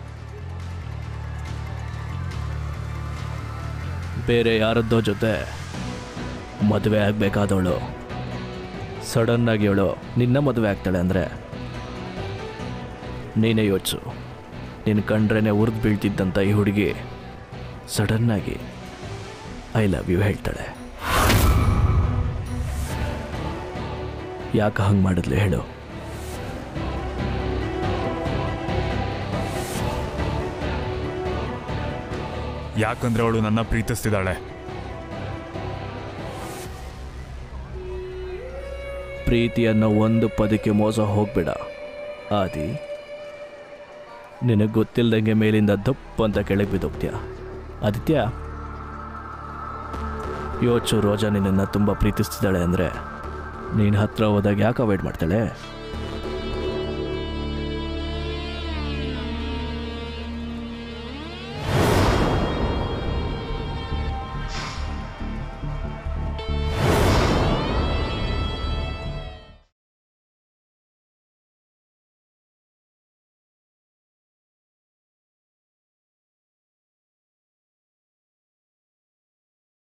ಬೇರೆ ಯಾರದ್ದೋ ಜೊತೆ ಮದುವೆ ಆಗಬೇಕಾದವಳು ಸಡನ್ನಾಗಿ ಅವಳು ನಿನ್ನ ಮದುವೆ ಆಗ್ತಾಳೆ ಅಂದರೆ ನೀನೇ ಯೋಚಿಸು ನಿನ್ನ ಕಂಡ್ರೇನೆ ಉರಿದು ಬೀಳ್ತಿದ್ದಂಥ ಈ ಹುಡುಗಿ ಸಡನ್ನಾಗಿ ಐ ಲವ್ ಯು ಹೇಳ್ತಾಳೆ ಯಾಕೆ ಹಂಗೆ ಮಾಡಿದ್ಲು ಹೇಳು ಯಾಕಂದ್ರೆ ಅವಳು ನನ್ನ ಪ್ರೀತಿಸ್ತಿದ್ದಾಳೆ ಪ್ರೀತಿ ಅನ್ನೋ ಒಂದು ಪದಕ್ಕೆ ಮೋಸ ಹೋಗ್ಬೇಡ ಆದಿ ನಿನಗೆ ಗೊತ್ತಿಲ್ದಂಗೆ ಮೇಲಿಂದ ದಪ್ಪ ಅಂತ ಕೆಳಗೆ ಬಿದ್ದೋಗ್ತೀಯ ಆದಿತ್ಯ ಯೋಚು ರೋಜಾ ನಿನ್ನನ್ನು ತುಂಬ ಪ್ರೀತಿಸ್ತಿದ್ದಾಳೆ ಅಂದರೆ ನೀನು ಹತ್ರ ಹೋದಾಗ ಯಾಕೆ ಅವಾಯ್ಡ್ ಮಾಡ್ತಾಳೆ